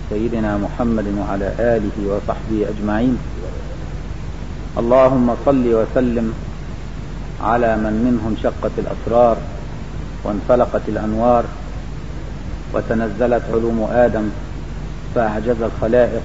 سيدنا محمد وعلى آله وصحبه أجمعين اللهم صل وسلم على من منه انشقت الأسرار وانفلقت الأنوار وتنزلت علوم آدم فأعجز الخلائق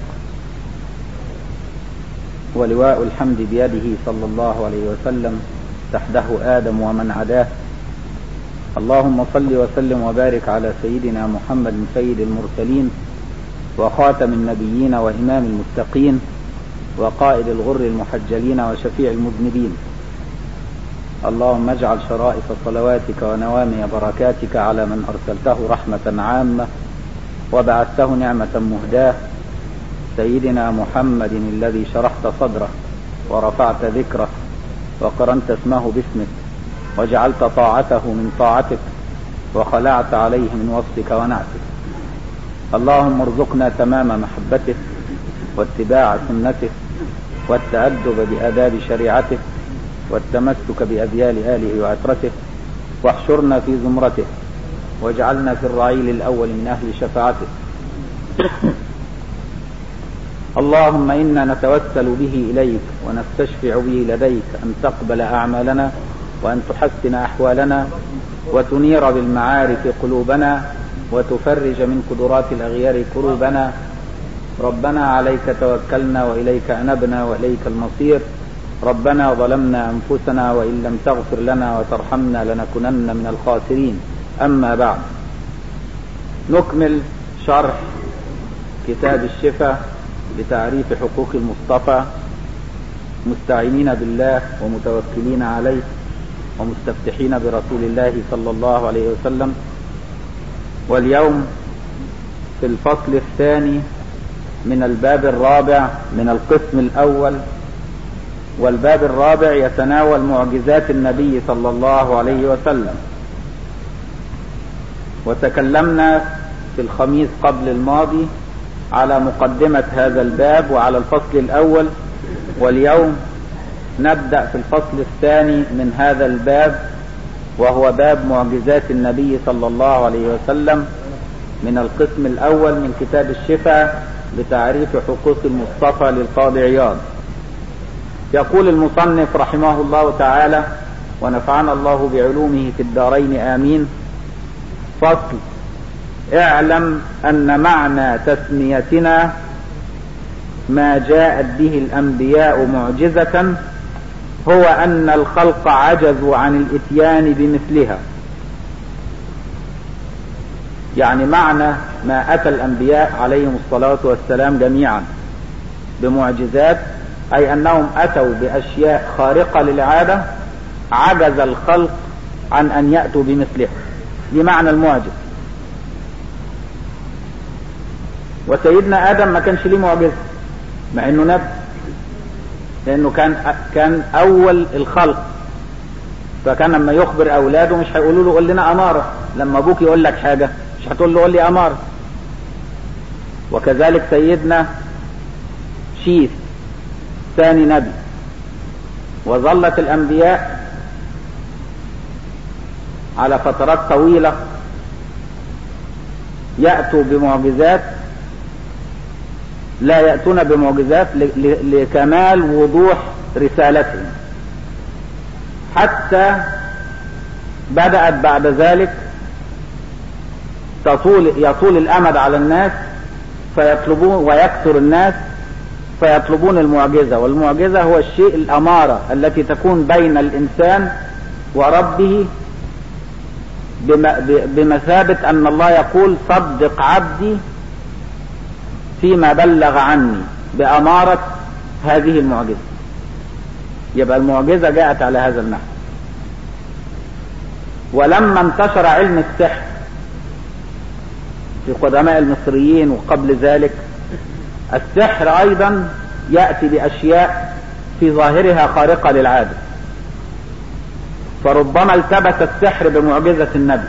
ولواء الحمد بيده صلى الله عليه وسلم تحده آدم ومن عداه اللهم صل وسلم وبارك على سيدنا محمد سيد المرسلين وخاتم النبيين وإمام المتقين وقائد الغر المحجلين وشفيع المذنبين اللهم اجعل شرائف صلواتك ونوامي بركاتك على من أرسلته رحمة عامة وبعثته نعمة مهداة سيدنا محمد الذي شرحت صدره ورفعت ذكره وقرنت اسمه باسمك وجعلت طاعته من طاعتك وخلعت عليه من وصفك ونعتك اللهم ارزقنا تمام محبته واتباع سنته والتأدب بآداب شريعته والتمسك بأذيال آله وعترته واحشرنا في زمرته واجعلنا في الرعيل الأول من أهل شفاعته اللهم إنا نتوسل به إليك ونستشفع به لديك أن تقبل أعمالنا وأن تحسن أحوالنا وتنير بالمعارف قلوبنا وتفرج من قدرات الأغيار كروبنا ربنا عليك توكلنا وإليك أنبنا وإليك المصير ربنا ظلمنا أنفسنا وإن لم تغفر لنا وترحمنا لنكونن من الخاسرين أما بعد نكمل شرح كتاب الشفاء بتعريف حقوق المصطفى مستعينين بالله ومتوكلين عليه ومستفتحين برسول الله صلى الله عليه وسلم واليوم في الفصل الثاني من الباب الرابع من القسم الأول والباب الرابع يتناول معجزات النبي صلى الله عليه وسلم وتكلمنا في الخميس قبل الماضي على مقدمة هذا الباب وعلى الفصل الأول واليوم نبدأ في الفصل الثاني من هذا الباب وهو باب معجزات النبي صلى الله عليه وسلم من القسم الأول من كتاب الشفاء بتعريف حقوق المصطفى للقاضي عياض يقول المصنف رحمه الله تعالى ونفعنا الله بعلومه في الدارين آمين فصل اعلم أن معنى تسميتنا ما جاءت به الأنبياء معجزة هو أن الخلق عجزوا عن الإتيان بمثلها يعني معنى ما أتى الأنبياء عليهم الصلاة والسلام جميعا بمعجزات أي أنهم أتوا بأشياء خارقة للعادة عجز الخلق عن أن يأتوا بمثلها بمعنى المعجز وسيدنا آدم ما كانش ليه معجزة مع أنه نبي لأنه كان كان أول الخلق فكان لما يخبر أولاده مش هيقولوا له قول لنا أمارة لما أبوك يقول لك حاجة مش هتقول له قول لي أمارة وكذلك سيدنا شيث ثاني نبي وظلت الأنبياء على فترات طويلة يأتوا بمعجزات لا يأتون بمعجزات لكمال وضوح رسالتهم حتى بدأت بعد ذلك تطول يطول الأمد على الناس فيطلبون ويكثر الناس فيطلبون المعجزة والمعجزة هو الشيء الأمارة التي تكون بين الإنسان وربه بمثابة أن الله يقول صدق عبدي فيما بلغ عني بأمارة هذه المعجزة يبقى المعجزة جاءت على هذا النحو ولما انتشر علم السحر في قدماء المصريين وقبل ذلك السحر ايضا يأتي باشياء في ظاهرها خارقة للعادة فربما التبس السحر بمعجزة النبي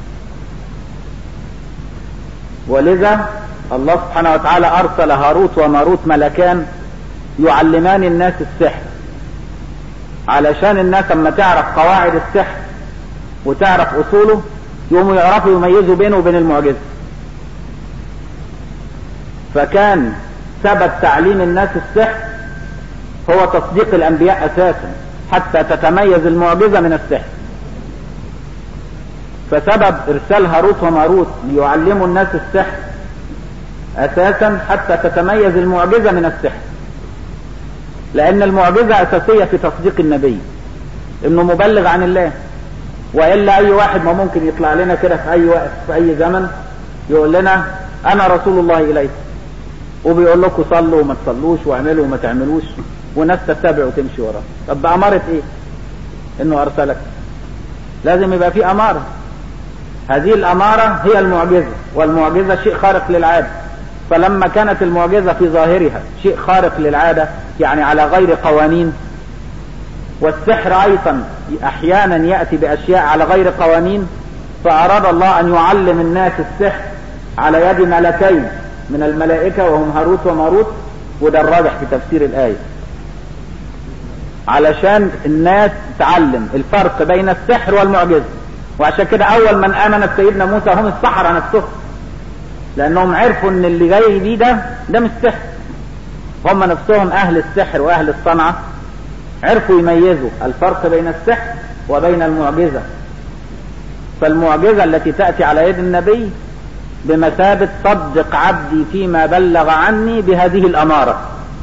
ولذا الله سبحانه وتعالى ارسل هاروت وماروت ملكان يعلمان الناس السحر علشان الناس اما تعرف قواعد السحر وتعرف اصوله يقوموا يعرفوا يميزوا بينه وبين المعجزة فكان سبب تعليم الناس السحر هو تصديق الانبياء اساسا حتى تتميز المعجزة من السحر فسبب ارسال هاروت وماروت ليعلموا الناس السحر اساسا حتى تتميز المعجزة من السحر لان المعجزة اساسية في تصديق النبي انه مبلغ عن الله والا اي واحد ما ممكن يطلع لنا كده في اي وقت في اي زمن يقول لنا انا رسول الله اليكم وبيقول لكم صلوا وما تصلوش واعملوا وما تعملوش وناس تتبع وتمشي وراه طب بأمارة ايه انه ارسلك لازم يبقى في امارة هذه الامارة هي المعجزة والمعجزة شيء خارق للعادة فلما كانت المعجزة في ظاهرها شيء خارق للعادة يعني على غير قوانين والسحر ايضا احيانا يأتي باشياء على غير قوانين فاراد الله ان يعلم الناس السحر على يد ملكين من الملائكة وهم هاروت وماروت وده الراجح في تفسير الآية علشان الناس تعلم الفرق بين السحر والمعجزة وعشان كده اول من امن سيدنا موسى هم السحرة نفسهم لانهم عرفوا ان اللي جاي بيه ده ده مش سحر هم نفسهم اهل السحر واهل الصنعة عرفوا يميزوا الفرق بين السحر وبين المعجزة فالمعجزة التي تأتي على يد النبي بمثابة صدق عبدي فيما بلغ عني بهذه الأمارة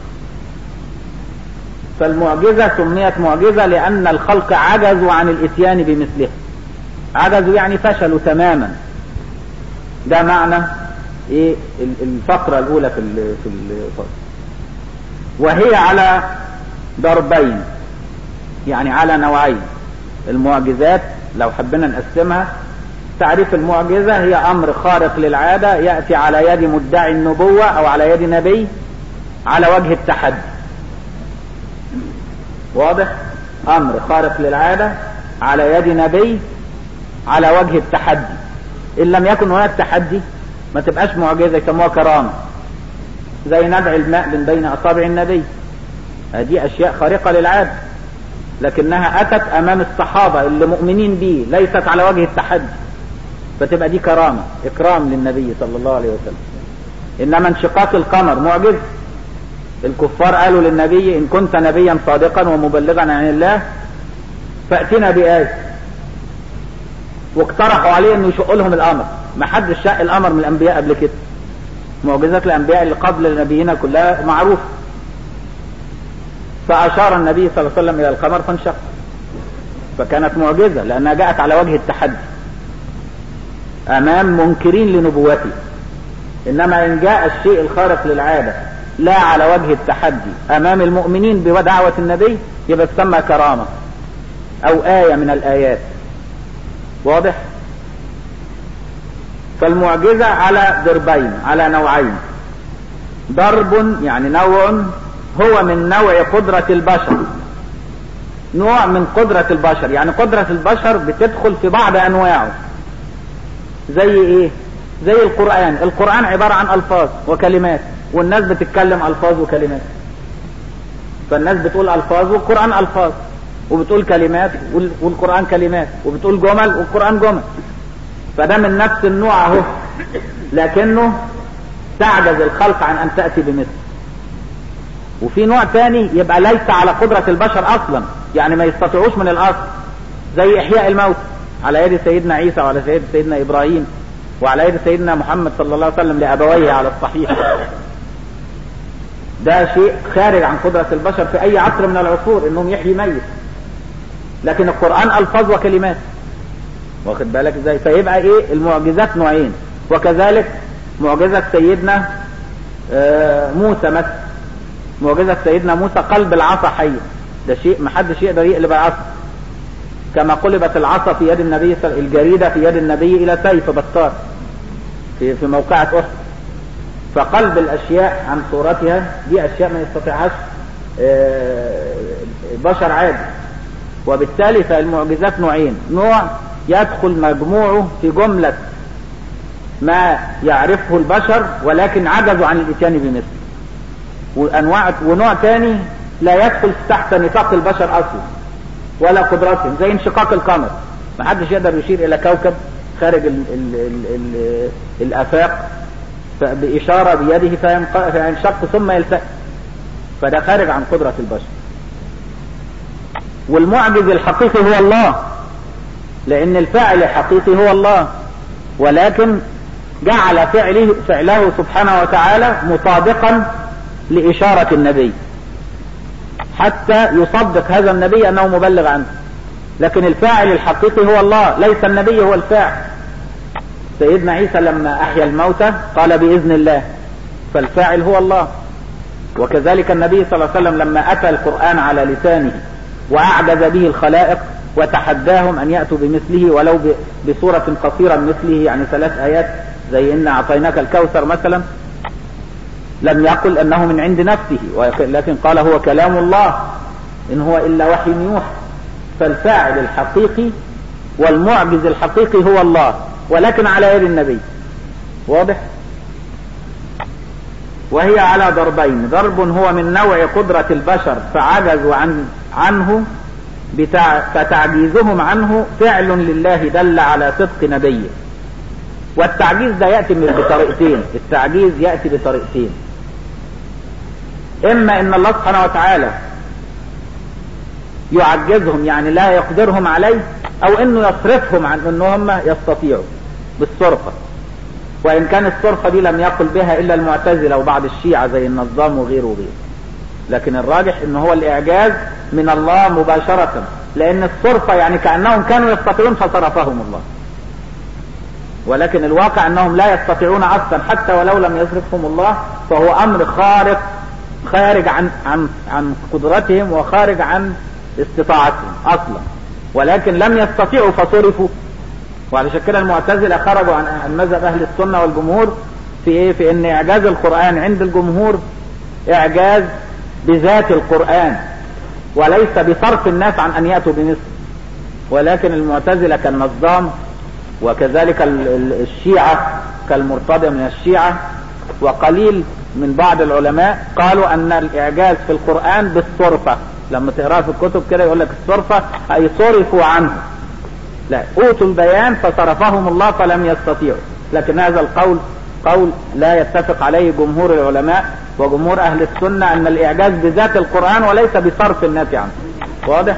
فالمعجزة سميت معجزة لأن الخلق عجزوا عن الإتيان بمثلها عجزوا يعني فشلوا تماما ده معنى ايه الفقرة الأولى في في الفصل وهي على ضربين يعني على نوعين المعجزات لو حبينا نقسمها تعريف المعجزة هي أمر خارق للعادة يأتي على يد مدعي النبوة أو على يد نبي على وجه التحدي واضح أمر خارق للعادة على يد نبي على وجه التحدي إن لم يكن هناك تحدي ما تبقاش معجزة يسموها كرامة زي نبع الماء من بين أصابع النبي هذه أشياء خارقة للعادة لكنها أتت أمام الصحابة اللي مؤمنين به ليست على وجه التحدي فتبقى دي كرامة إكرام للنبي صلى الله عليه وسلم إنما انشقاق القمر معجز الكفار قالوا للنبي إن كنت نبيا صادقا ومبلغا عن الله فأتنا بآية واقترحوا عليه انه يشق لهم الامر ما حدش شق الامر من الانبياء قبل كده معجزات الانبياء اللي قبل نبينا كلها معروفه فاشار النبي صلى الله عليه وسلم الى القمر فانشق فكانت معجزه لانها جاءت على وجه التحدي امام منكرين لنبوته انما ان جاء الشيء الخارق للعاده لا على وجه التحدي امام المؤمنين بدعوه النبي يبقى تسمى كرامه او ايه من الايات واضح فالمعجزة على ضربين على نوعين ضرب يعني نوع هو من نوع قدرة البشر نوع من قدرة البشر يعني قدرة البشر بتدخل في بعض انواعه زي ايه زي القرآن القرآن عبارة عن الفاظ وكلمات والناس بتتكلم الفاظ وكلمات فالناس بتقول الفاظ والقرآن الفاظ وبتقول كلمات والقرآن كلمات وبتقول جمل والقرآن جمل فده من نفس النوع اهو لكنه تعجز الخلق عن ان تأتي بمثل وفي نوع تاني يبقى ليس على قدرة البشر اصلا يعني ما يستطيعوش من الاصل زي احياء الموت على يد سيدنا عيسى وعلى يد سيدنا ابراهيم وعلى يد سيدنا محمد صلى الله عليه وسلم لابويه على الصحيح ده شيء خارج عن قدرة البشر في اي عصر من العصور انهم يحيي ميت لكن القرآن الفاظ وكلمات واخد بالك ازاي فيبقى ايه المعجزات نوعين وكذلك معجزة سيدنا آه موسى مثلا معجزة سيدنا موسى قلب العصا حي ده شيء محدش يقدر يقلب العصا كما قلبت العصا في يد النبي الجريدة في يد النبي الى سيف بطار في في موقعة احد فقلب الاشياء عن صورتها دي اشياء ما يستطيعهاش آه بشر عادي وبالتالي فالمعجزات نوعين نوع يدخل مجموعه في جملة ما يعرفه البشر ولكن عجزوا عن الاتيان بمثله وانواع ونوع تاني لا يدخل تحت نطاق البشر اصلا ولا قدرتهم زي انشقاق القمر ما حدش يقدر يشير الى كوكب خارج ال ال ال ال الافاق بإشارة بيده فينشق ثم يلتئم فده خارج عن قدرة البشر والمعجز الحقيقي هو الله لأن الفاعل الحقيقي هو الله ولكن جعل فعله, فعله سبحانه وتعالى مطابقا لإشارة النبي حتى يصدق هذا النبي أنه مبلغ عنه لكن الفاعل الحقيقي هو الله ليس النبي هو الفاعل سيدنا عيسى لما أحيا الموتى قال بإذن الله فالفاعل هو الله وكذلك النبي صلى الله عليه وسلم لما أتى القرآن على لسانه وأعجز به الخلائق وتحداهم أن يأتوا بمثله ولو بصورة قصيرة مثله يعني ثلاث آيات زي إن أعطيناك الكوثر مثلا لم يقل أنه من عند نفسه لكن قال هو كلام الله إن هو إلا وحي يوحى فالفاعل الحقيقي والمعجز الحقيقي هو الله ولكن على يد النبي واضح وهي على ضربين ضرب هو من نوع قدرة البشر فعجزوا عن عنه بتع... فتعجيزهم عنه فعل لله دل على صدق نبيه والتعجيز ده يأتي بطريقتين التعجيز يأتي بطريقتين اما ان الله سبحانه وتعالى يعجزهم يعني لا يقدرهم عليه او انه يصرفهم عن ان هم يستطيعوا بالصرفة وان كان الصرفة دي لم يقل بها الا المعتزلة وبعض الشيعة زي النظام وغيره وغيره لكن الراجح ان هو الاعجاز من الله مباشرة لان الصرفة يعني كأنهم كانوا يستطيعون فصرفهم الله ولكن الواقع انهم لا يستطيعون اصلا حتى ولو لم يصرفهم الله فهو امر خارق خارج عن عن عن قدرتهم وخارج عن استطاعتهم اصلا ولكن لم يستطيعوا فصرفوا وعلشان كده المعتزله خرجوا عن مذهب اهل السنه والجمهور في ايه في ان اعجاز القران عند الجمهور اعجاز بذات القران وليس بصرف الناس عن ان ياتوا بمثله ولكن المعتزله كالنظام وكذلك الشيعه كالمرتضى من الشيعه وقليل من بعض العلماء قالوا ان الاعجاز في القرآن بالصرفة لما تقرأ في الكتب كده يقول لك الصرفة اي صرفوا عنه لا اوتوا البيان فصرفهم الله فلم يستطيعوا لكن هذا القول قول لا يتفق عليه جمهور العلماء وجمهور اهل السنة ان الاعجاز بذات القرآن وليس بصرف الناس عنه واضح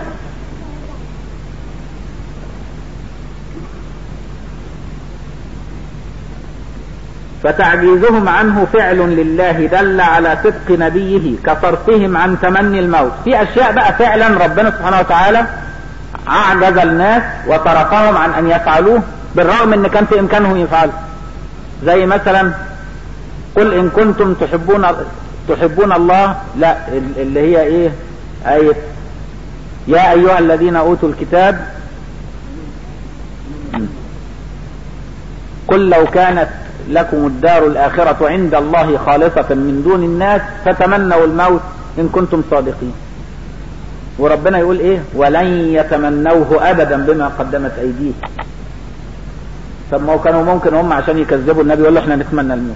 فتعجيزهم عنه فعل لله دل على صدق نبيه كصرفهم عن تمني الموت في اشياء بقى فعلا ربنا سبحانه وتعالى اعجز الناس وصرفهم عن ان يفعلوه بالرغم ان كان في امكانهم يفعلوا زي مثلا قل ان كنتم تحبون تحبون الله لا اللي هي ايه ايه يا ايها الذين اوتوا الكتاب قل لو كانت لكم الدار الآخرة عند الله خالصة من دون الناس فتمنوا الموت إن كنتم صادقين وربنا يقول إيه ولن يتمنوه أبدا بما قدمت أيديه طب ما كانوا ممكن هم عشان يكذبوا النبي يقول له احنا نتمنى الموت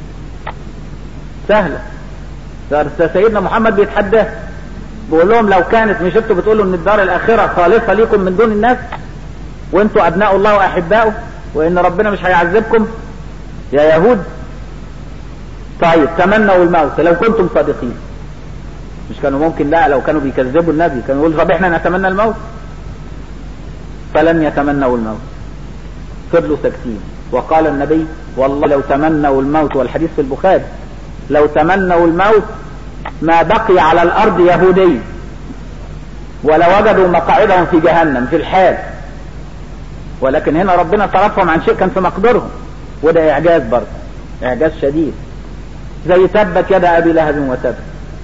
سهلة سيدنا محمد بيتحداه بيقول لهم لو كانت مش انتوا بتقولوا ان الدار الاخرة خالصة ليكم من دون الناس وانتوا ابناء الله واحباؤه وان ربنا مش هيعذبكم يا يهود طيب تمنوا الموت لو كنتم صادقين مش كانوا ممكن لا لو كانوا بيكذبوا النبي كانوا يقولوا طب احنا نتمنى الموت فلم يتمنوا الموت فضلوا ساكتين وقال النبي والله لو تمنوا الموت والحديث في البخاري لو تمنوا الموت ما بقي على الارض يهودي ولوجدوا مقاعدهم في جهنم في الحال ولكن هنا ربنا صرفهم عن شيء كان في مقدورهم وده اعجاز برضه اعجاز شديد زي تبت يد ابي لهب وتب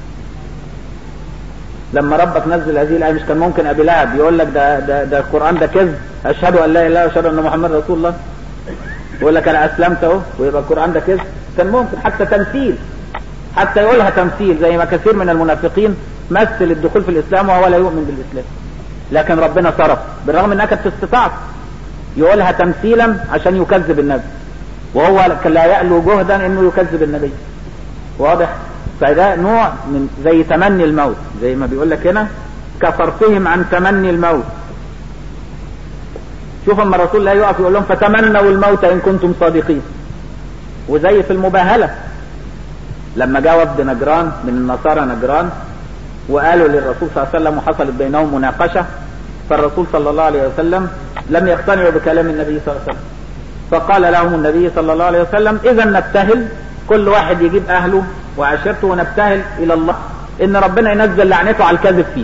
لما ربك نزل هذه الايه مش كان ممكن ابي لهب يقول لك ده ده ده القران ده كذب اشهد ان لا اله الا الله واشهد ان محمد رسول الله يقول لك انا اسلمت اهو ويبقى القران ده كذب كان ممكن حتى تمثيل حتى يقولها تمثيل زي ما كثير من المنافقين مثل الدخول في الاسلام وهو لا يؤمن بالاسلام لكن ربنا صرف بالرغم انها كانت في استطاعته يقولها تمثيلا عشان يكذب النبي وهو لا يألو جهدا انه يكذب النبي واضح فده نوع من زي تمني الموت زي ما بيقول لك هنا كصرفهم عن تمني الموت شوف اما الرسول لا يقف يقول لهم فتمنوا الموت ان كنتم صادقين وزي في المباهلة لما جاء وفد نجران من النصارى نجران وقالوا للرسول صلى الله عليه وسلم وحصلت بينهم مناقشة فالرسول صلى الله عليه وسلم لم يقتنعوا بكلام النبي صلى الله عليه وسلم فقال لهم النبي صلى الله عليه وسلم اذا نبتهل كل واحد يجيب اهله وعشيرته ونبتهل الى الله ان ربنا ينزل لعنته على الكذب فيه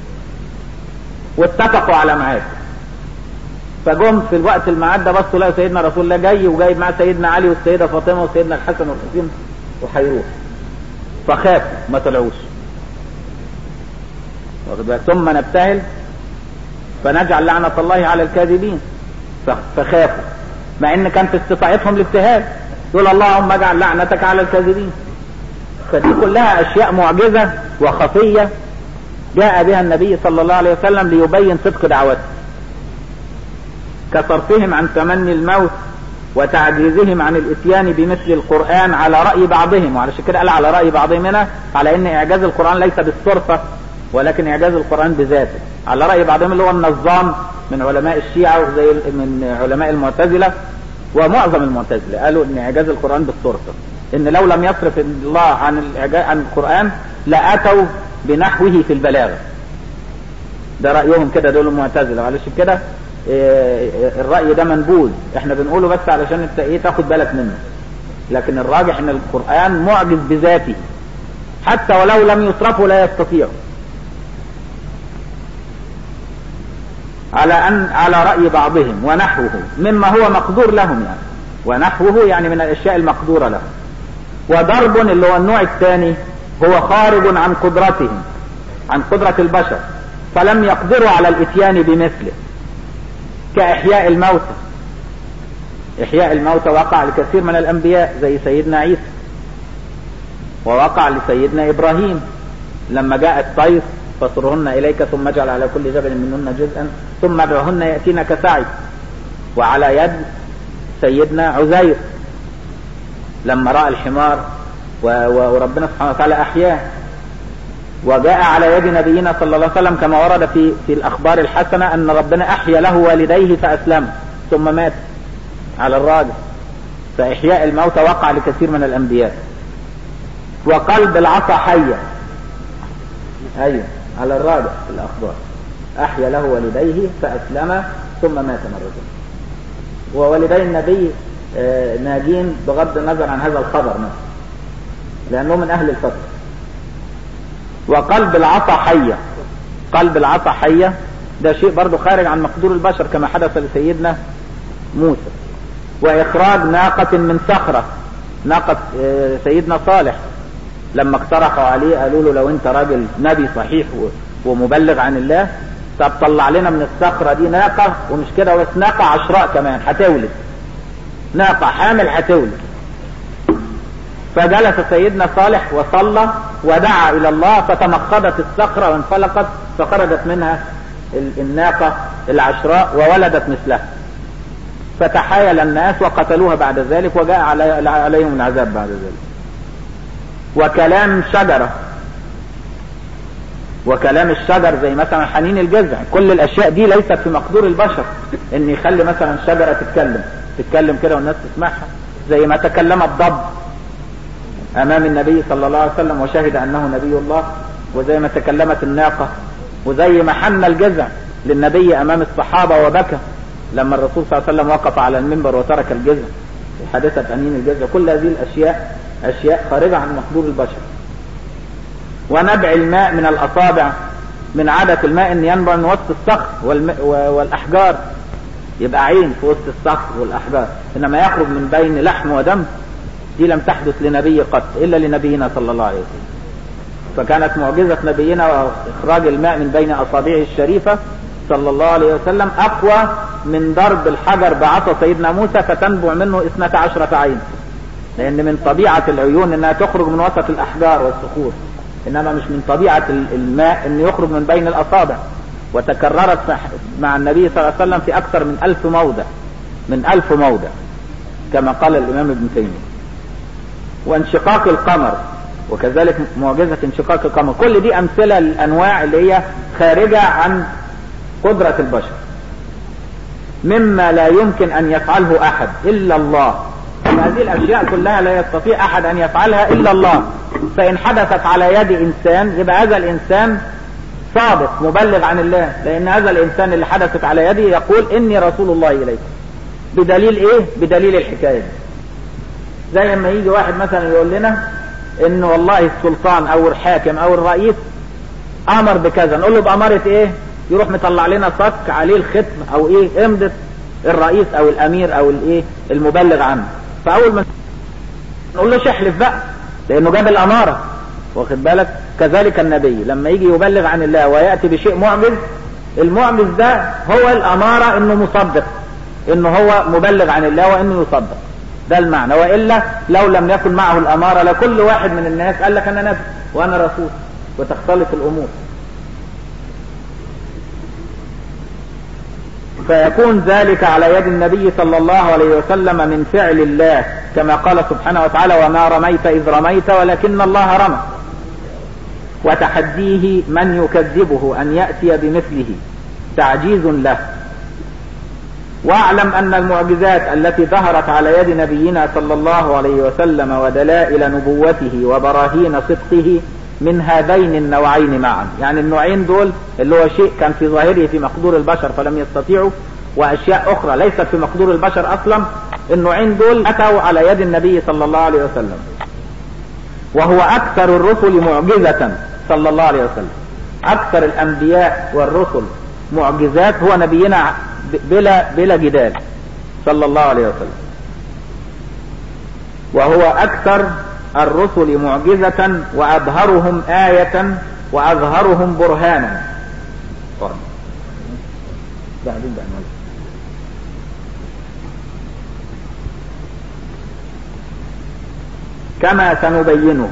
واتفقوا على ميعاد فجم في الوقت الميعاد ده بصوا لقوا سيدنا رسول الله جاي وجايب معاه سيدنا علي والسيده فاطمه وسيدنا الحسن والحسين وهيروح فخافوا ما طلعوش واخد بالك ثم نبتهل فنجعل لعنة الله على الكاذبين فخافوا مع ان كان في استطاعتهم الابتهال يقول اللهم اجعل لعنتك على الكاذبين فدي كلها اشياء معجزة وخفية جاء بها النبي صلى الله عليه وسلم ليبين صدق دعوته كصرفهم عن تمني الموت وتعجيزهم عن الاتيان بمثل القرآن على رأي بعضهم وعلى كده قال على رأي بعضهم هنا على ان اعجاز القرآن ليس بالصرفة ولكن اعجاز القرآن بذاته على رأي بعضهم اللي هو النظام من علماء الشيعة وزي من علماء المعتزلة ومعظم المعتزلة قالوا ان اعجاز القرآن بالصرفة ان لو لم يصرف الله عن الاعجاز عن القرآن لاتوا بنحوه في البلاغة ده رأيهم كده دول المعتزلة معلش كده الرأي ده منبوذ احنا بنقوله بس علشان انت ايه تاخد بالك منه لكن الراجح ان القرآن معجز بذاته حتى ولو لم يصرفه لا يستطيع على أن على رأي بعضهم ونحوه مما هو مقدور لهم يعني ونحوه يعني من الأشياء المقدورة لهم وضرب اللي هو النوع الثاني هو خارج عن قدرتهم عن قدرة البشر فلم يقدروا على الاتيان بمثله كإحياء الموتى إحياء الموتى وقع لكثير من الأنبياء زي سيدنا عيسى ووقع لسيدنا إبراهيم لما جاء الطير فصرهن إليك ثم اجعل على كل جبل منهن جزءا ثم ادعهن يأتينك سعي وعلى يد سيدنا عزير لما رأى الحمار وربنا سبحانه وتعالى أحياه وجاء على يد نبينا صلى الله عليه وسلم كما ورد في في الأخبار الحسنة أن ربنا أحيا له والديه فأسلم ثم مات على الراجل فإحياء الموتى وقع لكثير من الأنبياء وقلب العصا حية أيوه على الراجع في الأخبار أحيا له والديه فأسلم ثم مات مرة ووالدي النبي ناجين بغض النظر عن هذا الخبر نفسه لأنه من أهل الفترة وقلب العصا حية قلب العصا حية ده شيء برضه خارج عن مقدور البشر كما حدث لسيدنا موسى وإخراج ناقة من صخرة ناقة سيدنا صالح لما اقترحوا عليه قالوا له لو انت راجل نبي صحيح ومبلغ عن الله طب طلع لنا من الصخرة دي ناقة ومش كده بس ناقة عشراء كمان هتولد ناقة حامل هتولد فجلس سيدنا صالح وصلى ودعا الى الله فتمخضت الصخرة وانفلقت فخرجت منها الناقة العشراء وولدت مثلها فتحايل الناس وقتلوها بعد ذلك وجاء عليهم العذاب بعد ذلك وكلام شجرة وكلام الشجر زي مثلا حنين الجذع كل الاشياء دي ليست في مقدور البشر ان يخلي مثلا الشجرة تتكلم تتكلم كده والناس تسمعها زي ما تكلم الضب امام النبي صلى الله عليه وسلم وشهد انه نبي الله وزي ما تكلمت الناقة وزي ما حن الجذع للنبي امام الصحابة وبكى لما الرسول صلى الله عليه وسلم وقف على المنبر وترك الجذع حادثة أنين الجذع كل هذه الأشياء أشياء خارجة عن مقدور البشر ونبع الماء من الأصابع من عادة الماء أن ينبع من وسط الصخر والم... والأحجار يبقى عين في وسط الصخر والأحجار إنما يخرج من بين لحم ودم دي لم تحدث لنبي قط إلا لنبينا صلى الله عليه وسلم فكانت معجزة نبينا وإخراج الماء من بين أصابعه الشريفة صلى الله عليه وسلم أقوى من ضرب الحجر بعصا سيدنا موسى فتنبع منه اثنتا عشرة عين لأن من طبيعة العيون أنها تخرج من وسط الأحجار والصخور إنما مش من طبيعة الماء أن يخرج من بين الأصابع وتكررت مع النبي صلى الله عليه وسلم في أكثر من ألف موضع من ألف موضع كما قال الإمام ابن تيمية وانشقاق القمر وكذلك معجزة انشقاق القمر كل دي أمثلة للأنواع اللي هي خارجة عن قدرة البشر مما لا يمكن أن يفعله أحد إلا الله هذه الاشياء كلها لا يستطيع احد ان يفعلها الا الله فان حدثت على يد انسان يبقى هذا الانسان صادق مبلغ عن الله لان هذا الانسان اللي حدثت على يده يقول اني رسول الله اليكم بدليل ايه بدليل الحكاية دي زي لما يجي واحد مثلا يقول لنا ان والله السلطان او الحاكم او الرئيس امر بكذا نقول له بامارة ايه يروح مطلع لنا صك عليه الختم او ايه امضة الرئيس او الامير او الايه المبلغ عنه فاول ما نقول له احلف بقى لانه جاب الامارة واخد بالك كذلك النبي لما يجي يبلغ عن الله ويأتي بشيء معجز المعجز ده هو الامارة انه مصدق انه هو مبلغ عن الله وانه يصدق ده المعنى وإلا لو لم يكن معه الأمارة لكل واحد من الناس قال لك أنا نبي وأنا رسول وتختلط الأمور فيكون ذلك على يد النبي صلى الله عليه وسلم من فعل الله كما قال سبحانه وتعالى وما رميت إذ رميت ولكن الله رمى وتحديه من يكذبه أن يأتي بمثله تعجيز له واعلم ان المعجزات التي ظهرت على يد نبينا صلى الله عليه وسلم ودلائل نبوته وبراهين صدقه من هذين النوعين معا يعني النوعين دول اللي هو شيء كان في ظاهره في مقدور البشر فلم يستطيعوا واشياء اخرى ليست في مقدور البشر اصلا النوعين دول اتوا على يد النبي صلى الله عليه وسلم وهو اكثر الرسل معجزة صلى الله عليه وسلم اكثر الانبياء والرسل معجزات هو نبينا بلا بلا جدال صلى الله عليه وسلم وهو اكثر الرسل معجزة واظهرهم آية واظهرهم برهانا بعدين بقى كما سنبينه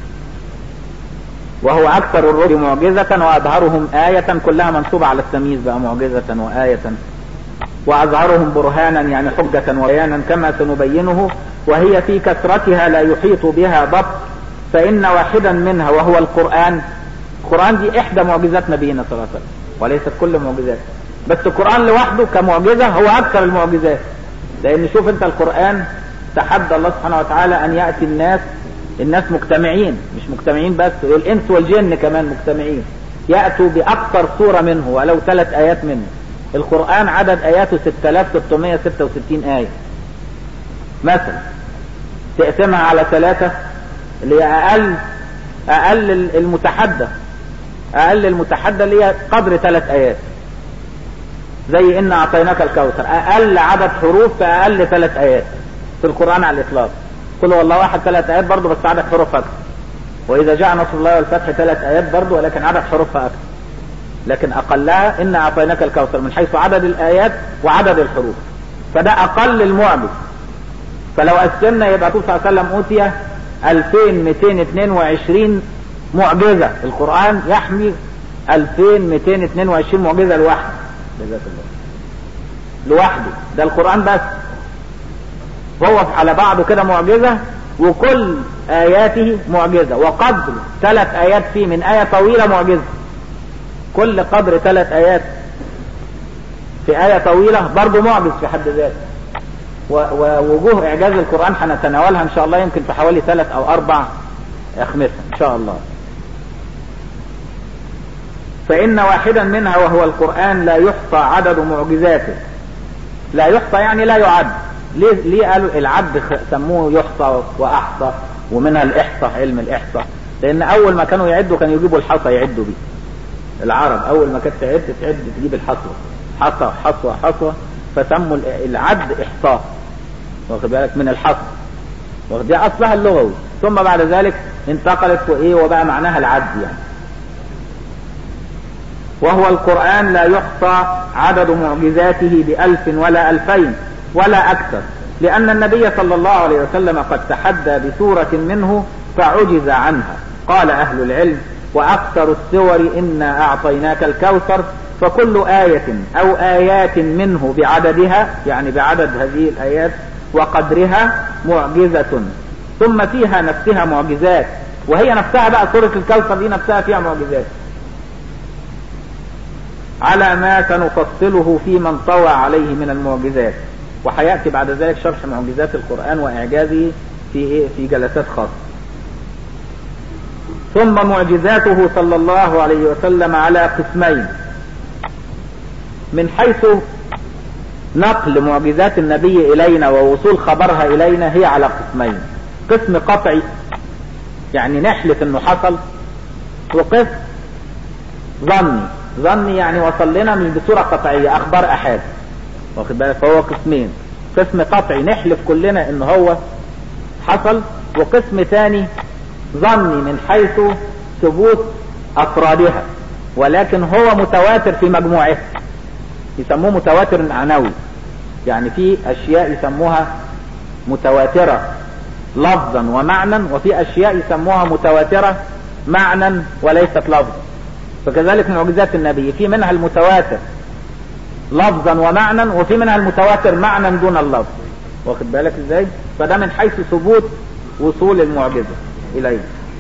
وهو أكثر الرسل معجزة وأظهرهم آية كلها منصوبة على التمييز بقى معجزة وآية وأظهرهم برهانا يعني حجة وبيانا كما سنبينه وهي في كثرتها لا يحيط بها ضبط فإن واحدا منها وهو القرآن القرآن دي إحدى معجزات نبينا صلى الله عليه وسلم وليست كل معجزات بس القرآن لوحده كمعجزة هو أكثر المعجزات لأن شوف أنت القرآن تحدى الله سبحانه وتعالى أن يأتي الناس الناس مجتمعين مش مجتمعين بس الإنس والجن كمان مجتمعين يأتوا بأكثر صورة منه ولو ثلاث آيات منه القرآن عدد آياته 6666 آية مثلا تقسمها على ثلاثة اللي هي أقل أقل المتحدى أقل المتحدى اللي هي قدر ثلاث آيات زي إن أعطيناك الكوثر أقل عدد حروف في أقل ثلاث آيات في القرآن على الإطلاق قل هو الله واحد ثلاث آيات برضه بس عدد حروف أكثر وإذا جاء نصر الله والفتح ثلاث آيات برضه ولكن عدد حروفها أكثر لكن أقلها إن أعطيناك الكوثر من حيث عدد الآيات وعدد الحروف فده أقل المعجز فلو قسمنا يبقى الرسول صلى الله عليه وسلم أوتي 2222 معجزة القرآن يحمي 2222 معجزة لوحده جزاك الله لوحده ده القرآن بس هو على بعضه كده معجزة وكل آياته معجزة وقدر ثلاث آيات فيه من آية طويلة معجزة كل قدر ثلاث آيات في آية طويلة برضه معجز في حد ذاته ووجوه إعجاز القرآن هنتناولها إن شاء الله يمكن في حوالي ثلاث أو أربع أخمسة إن شاء الله فإن واحدا منها وهو القرآن لا يحصى عدد معجزاته لا يحصى يعني لا يعد ليه, ليه قالوا العد سموه يحصى وأحصى ومنها الإحصاء علم الإحصاء لأن أول ما كانوا يعدوا كانوا يجيبوا الحصى يعدوا بيه العرب أول ما كانت تعد تعد تجيب الحصوة حصى حصوة حصوة فسموا العد إحصاء واخد بالك من الحصر واخد دي أصلها اللغوي ثم بعد ذلك انتقلت وإيه وبقى معناها العد يعني وهو القرآن لا يحصى عدد معجزاته بألف ولا ألفين ولا أكثر لأن النبي صلى الله عليه وسلم قد تحدى بسورة منه فعجز عنها قال أهل العلم وأكثر السور إنا أعطيناك الكوثر فكل آية أو آيات منه بعددها يعني بعدد هذه الآيات وقدرها معجزة ثم فيها نفسها معجزات وهي نفسها بقى سورة الكوثر دي نفسها فيها معجزات على ما سنفصله في من طوى عليه من المعجزات وهيأتي بعد ذلك شرح معجزات القرآن وإعجازه في إيه؟ في جلسات خاصة ثم معجزاته صلى الله عليه وسلم على قسمين من حيث نقل معجزات النبي إلينا ووصول خبرها إلينا هي على قسمين قسم قطعي يعني نحلف انه حصل وقسم ظني ظني يعني وصل لنا مش بصورة قطعية اخبار احاد واخد بالك فهو قسمين قسم قطعي نحلف كلنا ان هو حصل وقسم ثاني ظني من حيث ثبوت افرادها ولكن هو متواتر في مجموعه يسموه متواتر معنوي يعني في اشياء يسموها متواترة لفظا ومعنى وفي اشياء يسموها متواترة معنى وليست لفظا فكذلك معجزات النبي في منها المتواتر لفظا ومعنى وفي منها المتواتر معنى دون اللفظ واخد بالك ازاي فده من حيث ثبوت وصول المعجزة اليه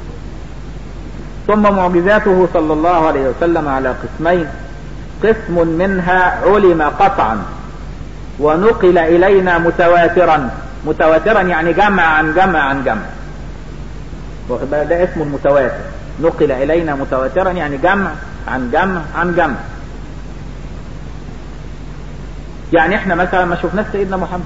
ثم معجزاته صلى الله عليه وسلم على قسمين قسم منها علم قطعا ونقل الينا متواترا متواترا يعني جمع عن جمع عن جمع واخد بالك ده اسمه المتواتر نقل الينا متواترا يعني جمع عن جمع عن جمع يعني احنا مثلا ما شفناش سيدنا محمد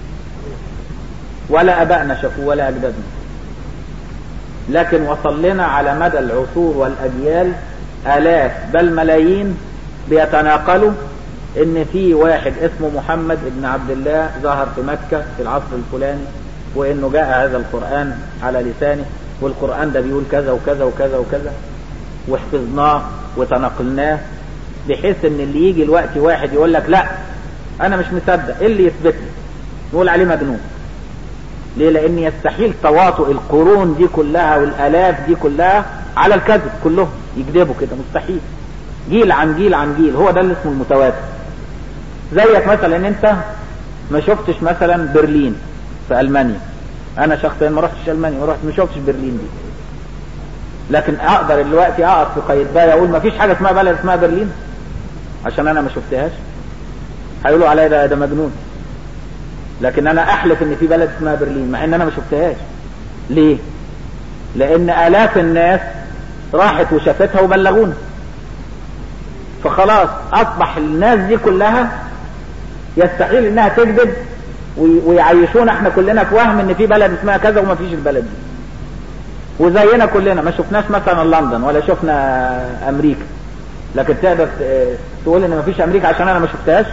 ولا ابائنا شافوه ولا اجدادنا لكن وصل لنا على مدى العصور والاجيال الاف بل ملايين بيتناقلوا ان في واحد اسمه محمد ابن عبد الله ظهر في مكة في العصر الفلاني وانه جاء هذا القرآن على لسانه والقرآن ده بيقول كذا وكذا وكذا وكذا وحفظناه وتناقلناه بحيث ان اللي يجي الوقت واحد يقول لك لا انا مش مصدق ايه اللي يثبت لي نقول عليه مجنون ليه لان يستحيل تواطؤ القرون دي كلها والالاف دي كلها على الكذب كلهم يكذبوا كده مستحيل جيل عن جيل عن جيل هو ده اللي اسمه المتواتر زيك مثلا انت ما شفتش مثلا برلين في المانيا انا شخصيا ما رحتش المانيا ما رحت ما شفتش برلين دي لكن اقدر دلوقتي اقف في قايتباي اقول ما فيش حاجه اسمها بلد اسمها برلين عشان انا ما شفتهاش هيقولوا عليا ده ده مجنون لكن انا احلف ان في بلد اسمها برلين مع ان انا ما شفتهاش ليه لان الاف الناس راحت وشافتها وبلغونا فخلاص اصبح الناس دي كلها يستحيل انها تكذب ويعيشونا احنا كلنا في وهم ان في بلد اسمها كذا وما فيش البلد دي وزينا كلنا ما شفناش مثلا لندن ولا شفنا امريكا لكن تقدر تقول ان ما فيش امريكا عشان انا ما شفتهاش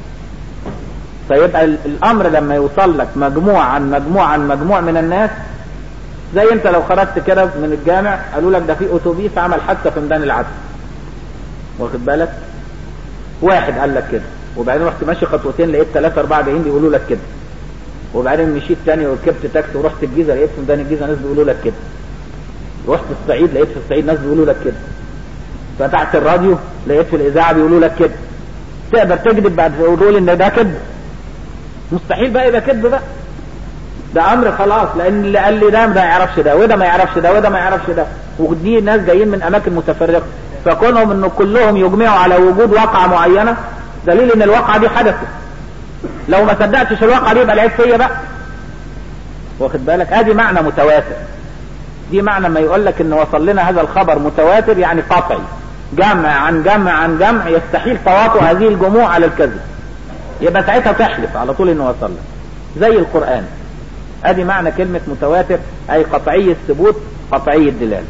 فيبقى الامر لما يوصل لك مجموعة عن مجموعة عن مجموع من الناس زي انت لو خرجت كده من الجامع قالوا لك ده في اتوبيس عمل حادثه في ميدان العدل واخد بالك واحد قال لك كده وبعدين رحت ماشي خطوتين لقيت ثلاثة أربعة جايين بيقولوا لك كده وبعدين مشيت تاني وركبت تاكسي ورحت الجيزة لقيت في ميدان الجيزة ناس بيقولوا لك كده رحت الصعيد لقيت في الصعيد ناس بيقولوا لك كده فتحت الراديو لقيت في الإذاعة بيقولوا لك كده تقدر تكذب بعد تقول إن ده كذب مستحيل بقى يبقى كذب بقى ده امر خلاص لان اللي قال لي ده ما يعرفش ده وده ما يعرفش ده وده ما يعرفش ده ودي ناس جايين من اماكن متفرقه فكونهم انه كلهم يجمعوا على وجود واقعة معينة دليل ان الواقعة دي حدثت لو ما صدقتش الواقعة دي يبقى العيب فيا بقى واخد بالك ادي معنى متواتر دي معنى ما يقول لك ان وصل لنا هذا الخبر متواتر يعني قطعي جمع عن جمع عن جمع يستحيل تواطؤ هذه الجموع على الكذب يبقى ساعتها تحلف على طول انه وصل لك زي القرآن ادي معنى كلمة متواتر اي قطعي الثبوت قطعي الدلالة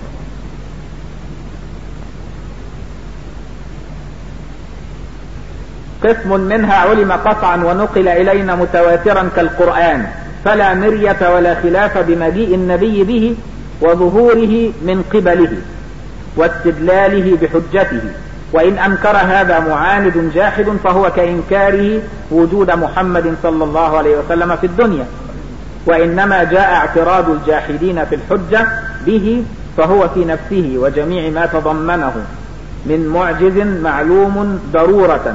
قسم منها علم قطعا ونقل إلينا متواترا كالقرآن فلا مرية ولا خلاف بمجيء النبي به وظهوره من قبله واستدلاله بحجته وإن أنكر هذا معاند جاحد فهو كإنكاره وجود محمد صلى الله عليه وسلم في الدنيا وإنما جاء اعتراض الجاحدين في الحجة به فهو في نفسه وجميع ما تضمنه من معجز معلوم ضرورة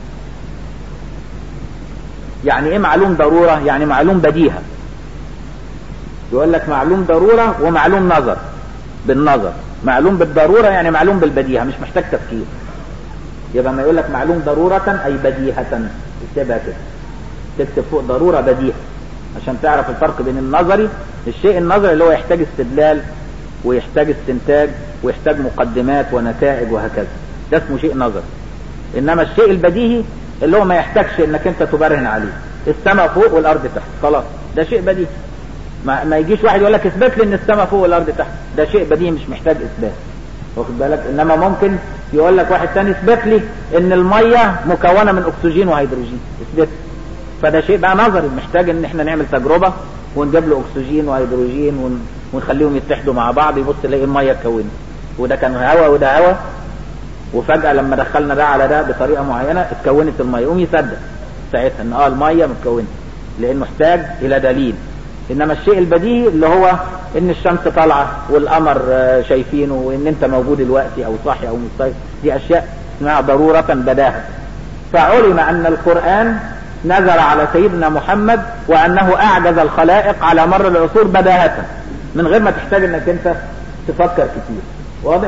يعني ايه معلوم ضرورة يعني معلوم بديهة يقول لك معلوم ضرورة ومعلوم نظر بالنظر معلوم بالضرورة يعني معلوم بالبديهة مش محتاج تفكير يبقى ما يقول لك معلوم ضرورة اي بديهة اكتبها كده تكتب فوق ضرورة بديهة عشان تعرف الفرق بين النظري الشيء النظري اللي هو يحتاج استدلال ويحتاج استنتاج ويحتاج مقدمات ونتائج وهكذا ده اسمه شيء نظري انما الشيء البديهي اللي هو ما يحتاجش انك انت تبرهن عليه السماء فوق والارض تحت خلاص ده شيء بديهي ما, ما يجيش واحد يقول لك اثبت لي ان السماء فوق والارض تحت ده شيء بديهي مش محتاج اثبات واخد بالك انما ممكن يقول لك واحد تاني اثبت لي ان الميه مكونه من اكسجين وهيدروجين اثبت فده شيء بقى نظري محتاج ان احنا نعمل تجربه ونجيب له اكسجين وهيدروجين ون... ونخليهم يتحدوا مع بعض يبص يلاقي الميه اتكونت وده كان هواء وده هواء وفجاه لما دخلنا ده على ده بطريقه معينه اتكونت الميه يقوم يصدق ساعتها ان اه الميه متكونه لانه احتاج الى دليل انما الشيء البديهي اللي هو ان الشمس طالعه والقمر شايفينه وان انت موجود دلوقتي او صاحي او مستيقظ دي اشياء اسمها ضروره بداهه فعلم ان القران نزل على سيدنا محمد وانه اعجز الخلائق على مر العصور بداهه من غير ما تحتاج انك انت تفكر كتير واضح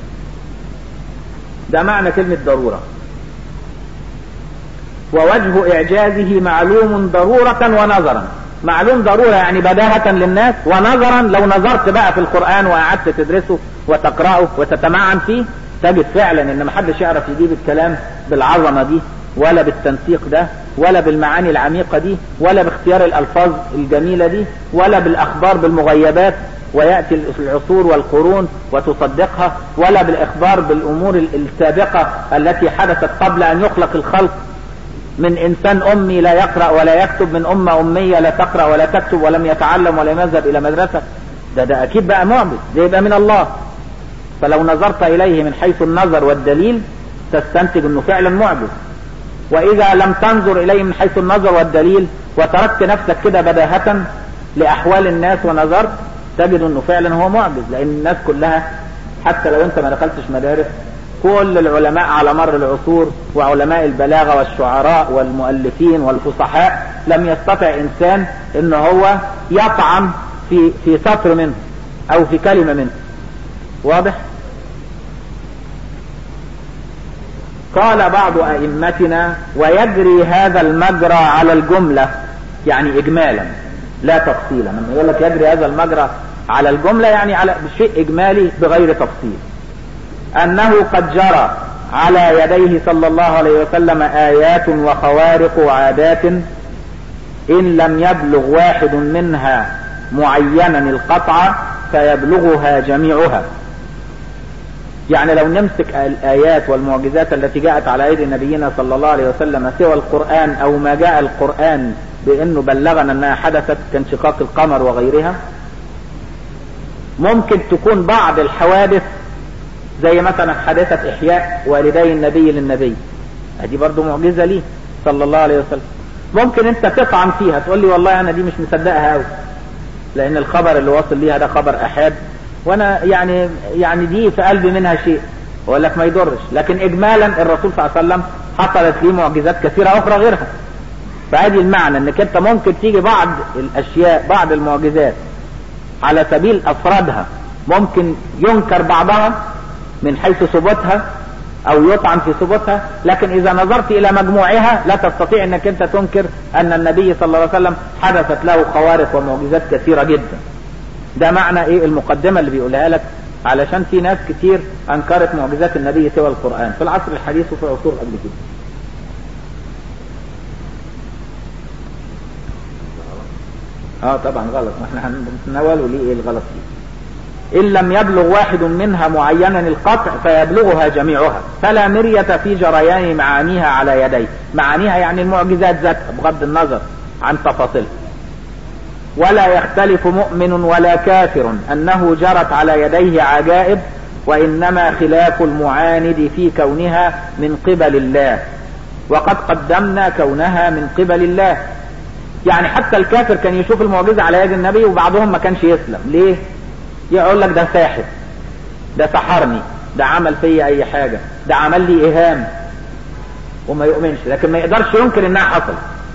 ده معنى كلمه ضروره ووجه اعجازه معلوم ضروره ونظرا معلوم ضرورة يعني بداهة للناس ونظرا لو نظرت بقى في القرآن وقعدت تدرسه وتقرأه وتتمعن فيه تجد فعلا ان محدش يعرف يجيب الكلام بالعظمة دي ولا بالتنسيق ده ولا بالمعاني العميقة دي ولا باختيار الألفاظ الجميلة دي ولا بالأخبار بالمغيبات ويأتي العصور والقرون وتصدقها ولا بالإخبار بالأمور السابقة التي حدثت قبل أن يخلق الخلق من انسان امي لا يقرأ ولا يكتب من امة امية لا تقرأ ولا تكتب ولم يتعلم ولم يذهب الى مدرسة ده ده اكيد بقى معجز ده يبقى من الله فلو نظرت اليه من حيث النظر والدليل تستنتج انه فعلا معجز واذا لم تنظر اليه من حيث النظر والدليل وتركت نفسك كده بداهة لاحوال الناس ونظرت تجد انه فعلا هو معجز لان الناس كلها حتى لو انت ما دخلتش مدارس كل العلماء على مر العصور وعلماء البلاغة والشعراء والمؤلفين والفصحاء لم يستطع انسان ان هو يطعن في في سطر منه او في كلمة منه واضح قال بعض ائمتنا ويجري هذا المجرى على الجملة يعني اجمالا لا تفصيلا لما يقول لك يجري هذا المجرى على الجملة يعني على شيء اجمالي بغير تفصيل انه قد جرى على يديه صلى الله عليه وسلم ايات وخوارق وعادات ان لم يبلغ واحد منها معينا القطع فيبلغها جميعها يعني لو نمسك الايات والمعجزات التي جاءت على ايدي نبينا صلى الله عليه وسلم سوى القرآن او ما جاء القرآن بانه بلغنا انها حدثت كانشقاق القمر وغيرها ممكن تكون بعض الحوادث زي مثلا حادثة احياء والدي النبي للنبي دي برضو معجزة ليه صلى الله عليه وسلم ممكن انت تطعن فيها تقول لي والله انا دي مش مصدقها قوي لان الخبر اللي واصل ليها ده خبر احاد وانا يعني يعني دي في قلبي منها شيء اقول لك ما يضرش لكن اجمالا الرسول صلى الله عليه وسلم حصلت ليه معجزات كثيرة اخرى غيرها فادي المعنى انك انت ممكن تيجي بعض الاشياء بعض المعجزات على سبيل افرادها ممكن ينكر بعضها من حيث ثبوتها او يطعن في ثبوتها لكن اذا نظرت الى مجموعها لا تستطيع انك انت تنكر ان النبي صلى الله عليه وسلم حدثت له خوارق ومعجزات كثيرة جدا ده معنى ايه المقدمة اللي بيقولها لك علشان في ناس كتير انكرت معجزات النبي سوى القرآن في العصر الحديث وفي عصور قبل كده اه طبعا غلط ما احنا هنتناوله ليه ايه الغلط فيه ان لم يبلغ واحد منها معينا القطع فيبلغها جميعها فلا مرية في جريان معانيها على يديه معانيها يعني المعجزات ذاتها بغض النظر عن تفاصيلها ولا يختلف مؤمن ولا كافر انه جرت على يديه عجائب وانما خلاف المعاند في كونها من قبل الله وقد قدمنا كونها من قبل الله يعني حتى الكافر كان يشوف المعجزة على يد النبي وبعضهم ما كانش يسلم ليه يقول لك ده ساحر ده سحرني ده عمل فيا اي حاجة ده عمل لي ايهام وما يؤمنش لكن ما يقدرش ينكر انها حصلت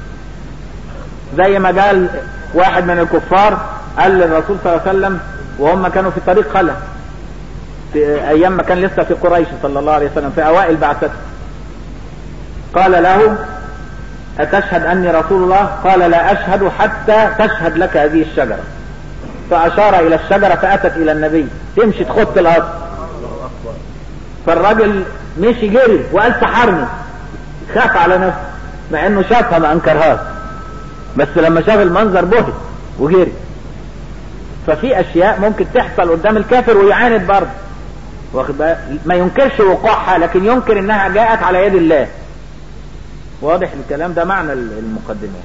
زي ما قال واحد من الكفار قال للرسول صلى الله عليه وسلم وهم كانوا في طريق خلا في ايام ما كان لسه في قريش صلى الله عليه وسلم في اوائل بعثته قال له أتشهد أني رسول الله قال لا أشهد حتى تشهد لك هذه الشجرة فأشار إلى الشجرة فأتت إلى النبي تمشي تخط الأرض فالراجل مشي جري وقال سحرني خاف على نفسه مع انه شافها ما انكرهاش بس لما شاف المنظر بهت وجري ففي اشياء ممكن تحصل قدام الكافر ويعاند برضه واخد ما ينكرش وقوعها لكن ينكر انها جاءت على يد الله واضح الكلام ده معنى المقدمات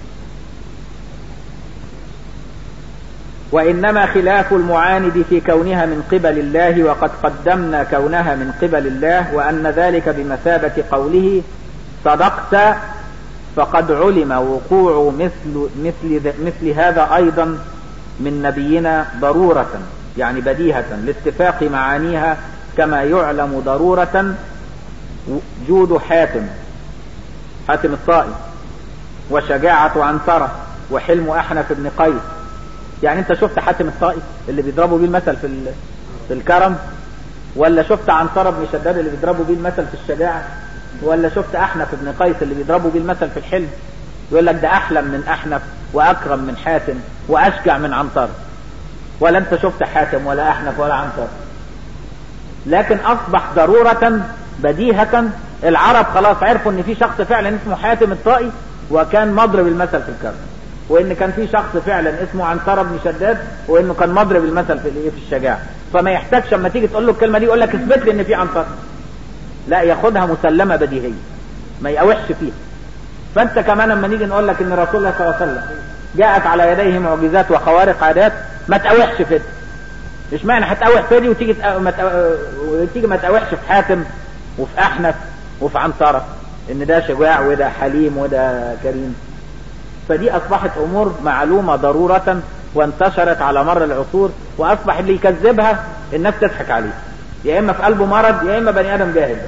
وإنما خلاف المعاند في كونها من قبل الله وقد قدمنا كونها من قبل الله وأن ذلك بمثابة قوله صدقت فقد علم وقوع مثل, مثل, مثل هذا أيضا من نبينا ضرورة يعني بديهة لاتفاق معانيها كما يعلم ضرورة جود حاتم حاتم الطائي وشجاعة عنترة وحلم أحنف بن قيس يعني انت شفت حاتم الطائي اللي بيضربوا بيه المثل في في الكرم ولا شفت عنترة بن شداد اللي بيضربوا بيه المثل في الشجاعة ولا شفت أحنف بن قيس اللي بيضربوا بيه المثل في الحلم يقول لك ده أحلم من أحنف وأكرم من حاتم وأشجع من عنترة ولا انت شفت حاتم ولا أحنف ولا عنترة لكن أصبح ضرورة بديهة العرب خلاص عرفوا ان في شخص فعلا اسمه حاتم الطائي وكان مضرب المثل في الكرم وان كان في شخص فعلا اسمه عنترة بن شداد وانه كان مضرب المثل في الايه في الشجاعة فما يحتاجش اما تيجي تقول له الكلمة دي يقول لك اثبت لي ان في عنترة لا ياخدها مسلمة بديهية ما يقاوحش فيها فانت كمان لما نيجي نقول لك ان رسول الله صلى الله عليه وسلم جاءت على يديه معجزات وخوارق عادات ما تقاوحش في مش معنى هتقاوح في دي وتيجي ما وتيجي ما تقاوحش في حاتم وفي احنف وفي عنترة ان ده شجاع وده حليم وده كريم فدي اصبحت امور معلومة ضرورة وانتشرت على مر العصور واصبح اللي يكذبها الناس تضحك عليه يا اما في قلبه مرض يا اما بني ادم جاهل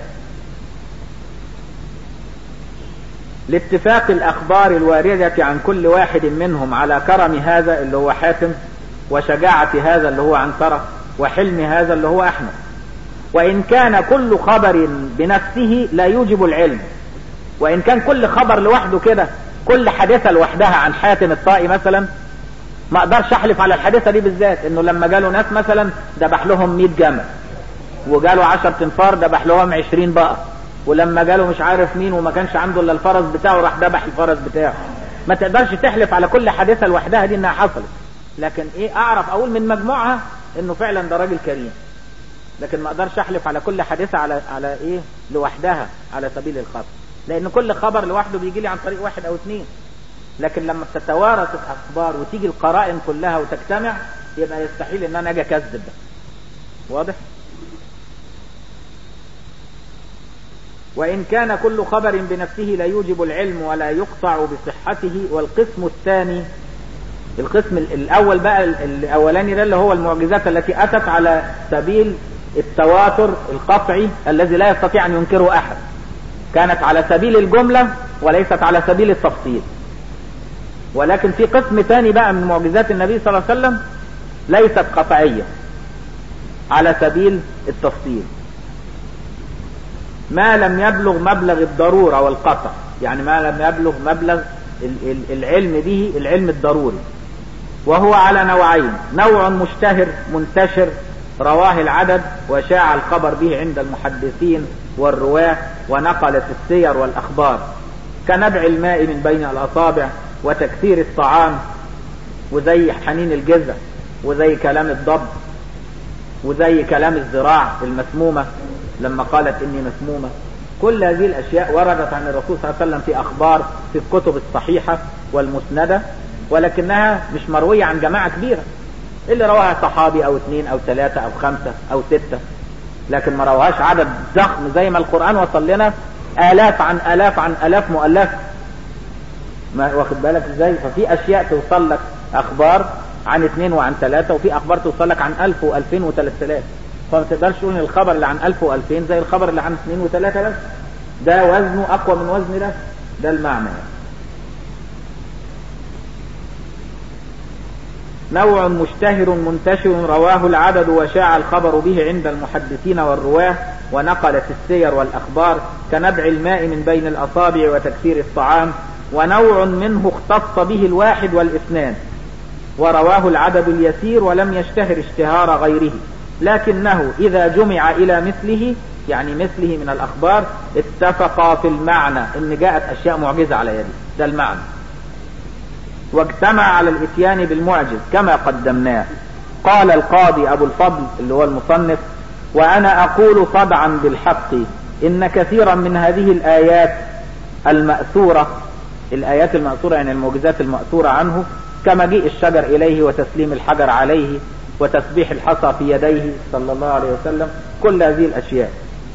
لاتفاق الاخبار الواردة عن كل واحد منهم على كرم هذا اللي هو حاتم وشجاعة هذا اللي هو عنترة وحلم هذا اللي هو احمد وإن كان كل خبر بنفسه لا يوجب العلم وإن كان كل خبر لوحده كده كل حادثة لوحدها عن حاتم الطائي مثلا ما اقدرش احلف على الحادثة دي بالذات انه لما جاله ناس مثلا ذبح لهم 100 جمل وجاله 10 تنفار ذبح لهم 20 بقر ولما جاله مش عارف مين وما كانش عنده الا الفرس بتاعه راح ذبح الفرس بتاعه ما تقدرش تحلف على كل حادثة لوحدها دي انها حصلت لكن ايه اعرف اقول من مجموعها انه فعلا ده راجل كريم لكن ما اقدرش احلف على كل حادثة على على ايه لوحدها على سبيل الخبر لان كل خبر لوحده بيجي لي عن طريق واحد او اثنين لكن لما بتتوارث الاخبار وتيجي القرائن كلها وتجتمع يبقى يستحيل ان انا اجي اكذب ده واضح وإن كان كل خبر بنفسه لا يوجب العلم ولا يقطع بصحته والقسم الثاني القسم الأول بقى الأولاني ده اللي هو المعجزات التي أتت على سبيل التواتر القطعي الذي لا يستطيع أن ينكره أحد كانت على سبيل الجملة وليست على سبيل التفصيل ولكن في قسم ثاني بقى من معجزات النبي صلى الله عليه وسلم ليست قطعية على سبيل التفصيل ما لم يبلغ مبلغ الضرورة والقطع يعني ما لم يبلغ مبلغ العلم به العلم الضروري وهو على نوعين نوع مشتهر منتشر رواه العدد وشاع الخبر به عند المحدثين والرواة ونقلت السير والأخبار كنبع الماء من بين الأصابع وتكثير الطعام وزي حنين الجزع وزي كلام الضب وزي كلام الزراع المسمومة لما قالت إني مسمومة كل هذه الأشياء وردت عن الرسول صلى الله عليه وسلم في أخبار في الكتب الصحيحة والمسندة ولكنها مش مروية عن جماعة كبيرة اللي رواها صحابي أو اثنين أو ثلاثة أو خمسة أو ستة لكن ما رواهاش عدد ضخم زي ما القرآن وصل لنا آلاف عن آلاف عن آلاف مؤلفة ما واخد بالك ازاي ففي أشياء توصل لك أخبار عن اثنين وعن ثلاثة وفي أخبار توصل لك عن ألف وألفين وثلاث آلاف فما تقدرش تقول الخبر اللي عن ألف وألفين زي الخبر اللي عن اثنين وثلاثة بس ده وزنه أقوى من وزن ده ده المعنى نوع مشتهر منتشر رواه العدد وشاع الخبر به عند المحدثين والرواه ونقلت السير والأخبار كنبع الماء من بين الأصابع وتكثير الطعام ونوع منه اختص به الواحد والاثنان ورواه العدد اليسير ولم يشتهر اشتهار غيره لكنه إذا جمع إلى مثله يعني مثله من الأخبار اتفقا في المعنى إن جاءت أشياء معجزة على يده ده المعنى واجتمع على الاتيان بالمعجز كما قدمناه قال القاضي أبو الفضل اللي هو المصنف وأنا أقول طبعا بالحق إن كثيرا من هذه الآيات المأثورة الآيات المأثورة يعني المعجزات المأثورة عنه كمجيء الشجر إليه وتسليم الحجر عليه وتسبيح الحصى في يديه صلى الله عليه وسلم كل هذه الأشياء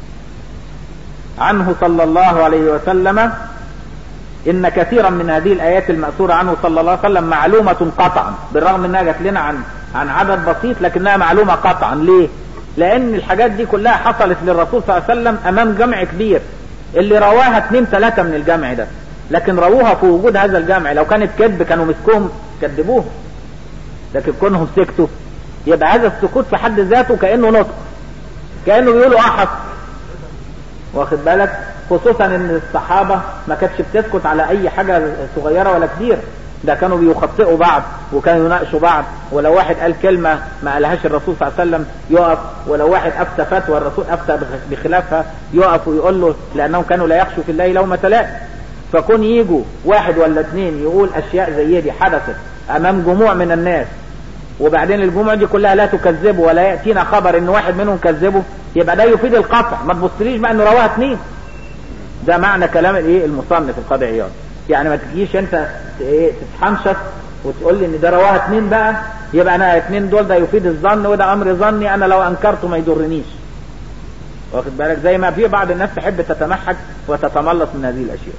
عنه صلى الله عليه وسلم إن كثيرا من هذه الآيات المأثورة عنه صلى الله عليه وسلم معلومة قطعا بالرغم أنها جات لنا عن عن عدد بسيط لكنها معلومة قطعا ليه؟ لأن الحاجات دي كلها حصلت للرسول صلى الله عليه وسلم أمام جمع كبير اللي رواها اثنين ثلاثة من الجمع ده لكن رووها في وجود هذا الجمع لو كانت كذب كانوا مسكوهم كذبوه لكن كونهم سكتوا يبقى هذا السكوت في حد ذاته كأنه نطق كأنه بيقولوا اه حصل واخد بالك خصوصا ان الصحابة ما كانتش بتسكت على اي حاجة صغيرة ولا كبيرة ده كانوا بيخطئوا بعض وكانوا يناقشوا بعض ولو واحد قال كلمة ما قالهاش الرسول صلى الله عليه وسلم يقف ولو واحد افتى فتوى الرسول افتى بخلافها يقف ويقول له لانهم كانوا لا يخشوا في الله لومة لائم فكون يجوا واحد ولا اثنين يقول اشياء زي دي حدثت امام جموع من الناس وبعدين الجموع دي كلها لا تكذبه ولا يأتينا خبر ان واحد منهم كذبه يبقى ده يفيد القطع ما تبصليش بقى انه رواها اثنين ده معنى كلام الايه المصنف القاضي عياض يعني ما تجيش انت ايه تتحنشط وتقول لي ان ده رواها اثنين بقى يبقى انا اثنين دول ده يفيد الظن وده امر ظني انا لو انكرته ما يضرنيش واخد بالك زي ما في بعض الناس تحب تتمحك وتتملص من هذه الاشياء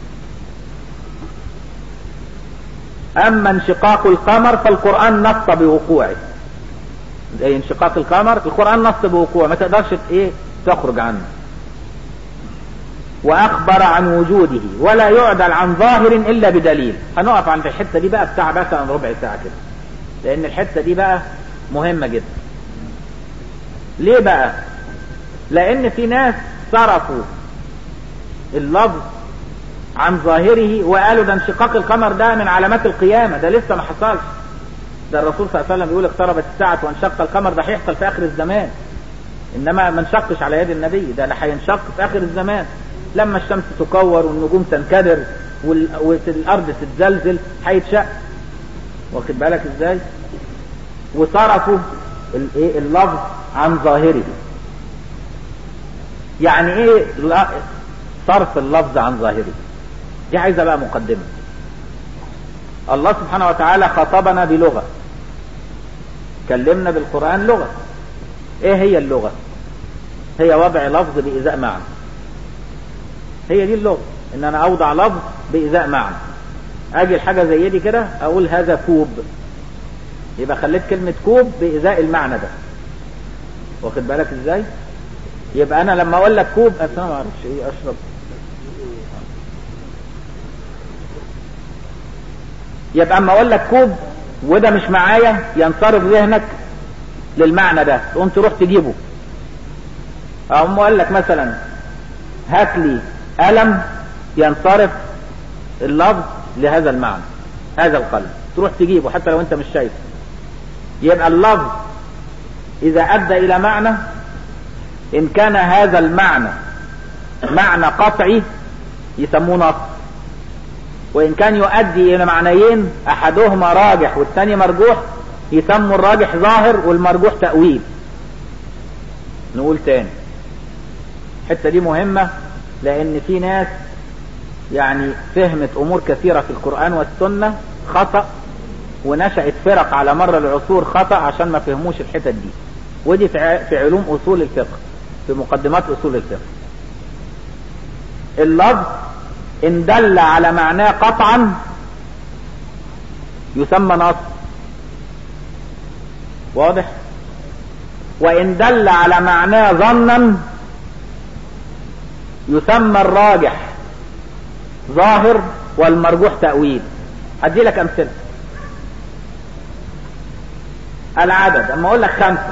اما انشقاق القمر فالقرآن نص بوقوعه زي انشقاق القمر القرآن نص بوقوعه ما تقدرش ايه تخرج عنه واخبر عن وجوده ولا يعدل عن ظاهر الا بدليل هنقف عند الحتة دي بقى بتاع مثلا ربع ساعة كده لان الحتة دي بقى مهمة جدا ليه بقى لان في ناس صرفوا اللفظ عن ظاهره وقالوا ده انشقاق القمر ده من علامات القيامة ده لسه ما حصلش ده الرسول صلى الله عليه وسلم بيقول اقتربت الساعة وانشق القمر ده هيحصل في اخر الزمان انما ما انشقش على يد النبي ده اللي هينشق في اخر الزمان لما الشمس تكور والنجوم تنكدر والارض تتزلزل هيتشق واخد بالك ازاي وصرفوا الايه اللفظ عن ظاهره يعني ايه صرف اللفظ عن ظاهره دي عايزة بقى مقدمة الله سبحانه وتعالى خاطبنا بلغة كلمنا بالقرآن لغة ايه هي اللغة هي وضع لفظ بإزاء معنى هي دي اللغة ان انا اوضع لفظ بإزاء معنى اجي الحاجة زي دي كده اقول هذا كوب يبقى خليت كلمة كوب بإزاء المعنى ده واخد بالك ازاي يبقى انا لما اقول لك كوب انا ما اعرفش ايه اشرب يبقى اما اقول لك كوب وده مش معايا ينصرف ذهنك للمعنى ده تقوم تروح تجيبه اقوم اقول لك مثلا هات لي قلم ينصرف اللفظ لهذا المعنى هذا القلم تروح تجيبه حتى لو انت مش شايفه يبقى اللفظ اذا ادى الى معنى ان كان هذا المعنى معنى قطعي يسموه نص وإن كان يؤدي إلى معنيين أحدهما راجح والثاني مرجوح يسموا الراجح ظاهر والمرجوح تأويل نقول تاني الحتة دي مهمة لأن في ناس يعني فهمت أمور كثيرة في القرآن والسنة خطأ ونشأت فرق على مر العصور خطأ عشان ما فهموش الحتت دي ودي في علوم أصول الفقه في مقدمات أصول الفقه اللفظ ان دل على معناه قطعا يسمى نص واضح وان دل على معناه ظنا يسمى الراجح ظاهر والمرجوح تأويل هدي لك امثله العدد اما اقول لك خمسة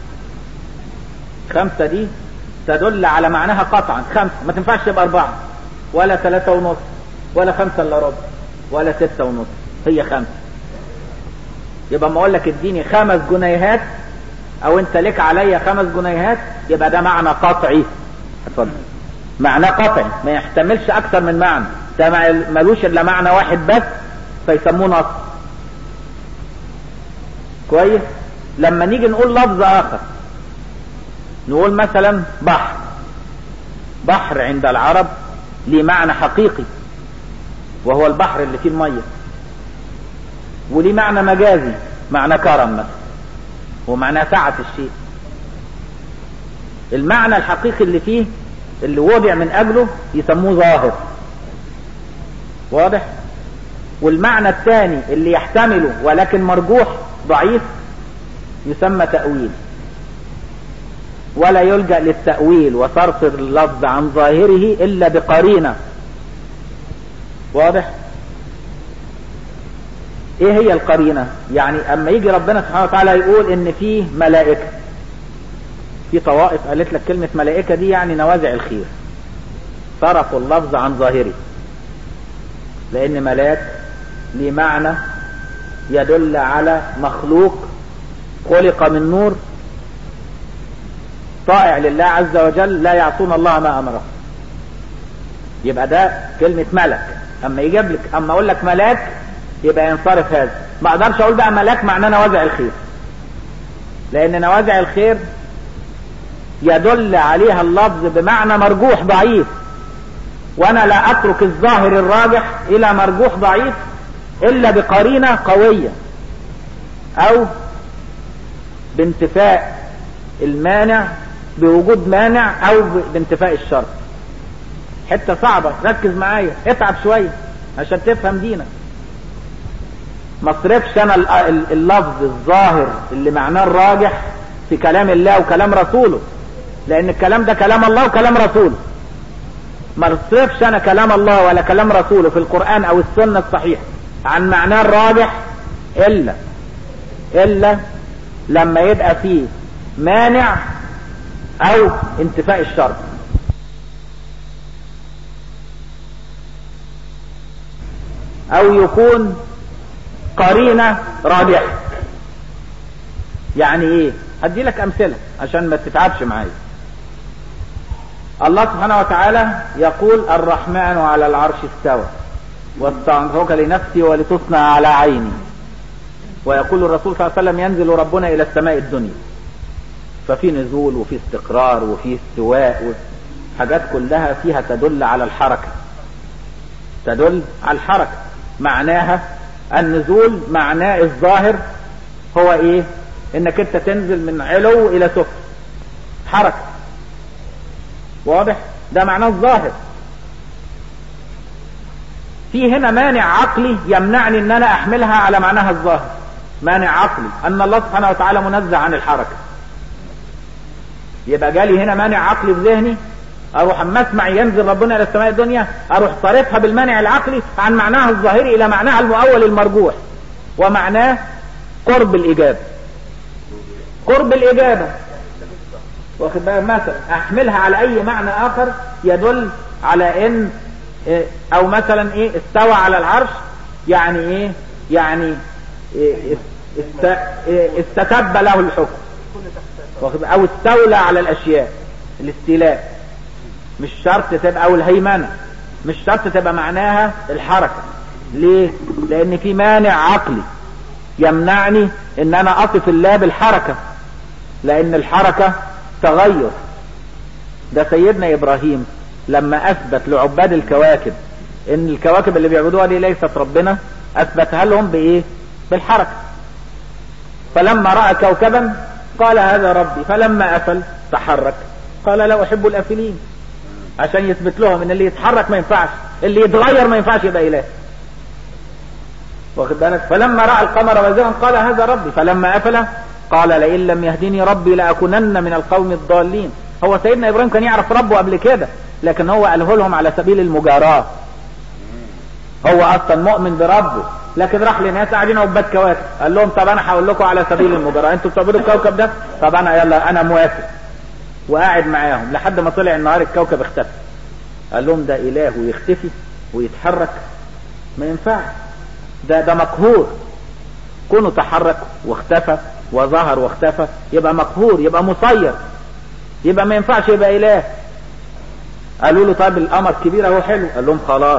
خمسة دي تدل على معناها قطعا خمسة ما تنفعش تبقى اربعة ولا ثلاثة ونص ولا خمسة الا ربع ولا ستة ونص هي خمسة يبقى ما اقول لك اديني خمس جنيهات او انت لك عليا خمس جنيهات يبقى ده معنى قطعي اتفضل معنى قطعي ما يحتملش اكثر من معنى ده ملوش الا معنى واحد بس فيسموه نص كويس لما نيجي نقول لفظ اخر نقول مثلا بحر بحر عند العرب ليه معنى حقيقي وهو البحر اللي فيه الميه وليه معنى مجازي معنى كرم مثلا ومعنى سعة الشيء المعنى الحقيقي اللي فيه اللي وضع من اجله يسموه ظاهر واضح والمعنى الثاني اللي يحتمله ولكن مرجوح ضعيف يسمى تأويل ولا يلجأ للتأويل وصرف اللفظ عن ظاهره إلا بقرينة واضح ايه هي القرينة يعني اما يجي ربنا سبحانه وتعالى يقول ان فيه ملائكة في طوائف قالت لك كلمة ملائكة دي يعني نوازع الخير صرفوا اللفظ عن ظاهره لان ملاك ليه معنى يدل على مخلوق خلق من نور طائع لله عز وجل لا يعصون الله ما امره يبقى ده كلمة ملك اما يجيب لك اما اقول لك ملاك يبقى ينصرف هذا ما اقدرش اقول بقى ملاك معناه نوازع الخير لان نوازع الخير يدل عليها اللفظ بمعنى مرجوح ضعيف وانا لا اترك الظاهر الراجح الى مرجوح ضعيف الا بقرينة قوية او بانتفاء المانع بوجود مانع او بانتفاء الشرط حتة صعبة ركز معايا اتعب شوية عشان تفهم دينك ما اصرفش انا اللفظ الظاهر اللي معناه الراجح في كلام الله وكلام رسوله لان الكلام ده كلام الله وكلام رسوله ما اصرفش انا كلام الله ولا كلام رسوله في القرآن او السنة الصحيحة عن معناه الراجح الا الا لما يبقى فيه مانع او انتفاء الشرط او يكون قرينة راجحة يعني ايه هدي لك امثلة عشان ما تتعبش معايا الله سبحانه وتعالى يقول الرحمن على العرش استوى واستعنفك لنفسي ولتصنع على عيني ويقول الرسول صلى الله عليه وسلم ينزل ربنا الى السماء الدنيا ففي نزول وفي استقرار وفي استواء حاجات كلها فيها تدل على الحركة تدل على الحركة معناها النزول معناه الظاهر هو ايه انك انت تنزل من علو الى سفل حركة واضح ده معناه الظاهر في هنا مانع عقلي يمنعني ان انا احملها على معناها الظاهر مانع عقلي ان الله سبحانه وتعالى منزه عن الحركة يبقى جالي هنا مانع عقلي في ذهني اروح اما اسمع ينزل ربنا الى السماء الدنيا اروح صارفها بالمانع العقلي عن معناها الظاهري الى معناها المؤول المرجوح ومعناه قرب الاجابة قرب الاجابة واخد بالك مثلا احملها على اي معنى اخر يدل على ان إيه او مثلا ايه استوى على العرش يعني ايه يعني إيه است استتب له الحكم او استولى على الاشياء الاستيلاء مش شرط تبقى او الهيمنة مش شرط تبقى معناها الحركة ليه لان في مانع عقلي يمنعني ان انا اصف الله بالحركة لان الحركة تغير ده سيدنا ابراهيم لما اثبت لعباد الكواكب ان الكواكب اللي بيعبدوها دي ليست ربنا اثبتها لهم بايه بالحركة فلما رأى كوكبا قال هذا ربي فلما افل تحرك قال لا احب الافلين عشان يثبت لهم ان اللي يتحرك ما ينفعش اللي يتغير ما ينفعش يبقى اله واخد بالك فلما راى القمر بازغا قال هذا ربي فلما افل قال لئن لم يهدني ربي لاكونن من القوم الضالين هو سيدنا ابراهيم كان يعرف ربه قبل كده لكن هو قاله لهم على سبيل المجاراة هو اصلا مؤمن بربه لكن راح لناس قاعدين عباد كواكب قال لهم طب انا هقول لكم على سبيل المجاراة انتوا بتعبدوا الكوكب ده طب انا يلا انا موافق وقاعد معاهم لحد ما طلع النهار الكوكب اختفى قال لهم ده اله ويختفي ويتحرك ما ينفعش ده ده مقهور كونه تحرك واختفى وظهر واختفى يبقى مقهور يبقى مسير يبقى ما ينفعش يبقى اله قالوا له طيب القمر كبير اهو حلو قال لهم خلاص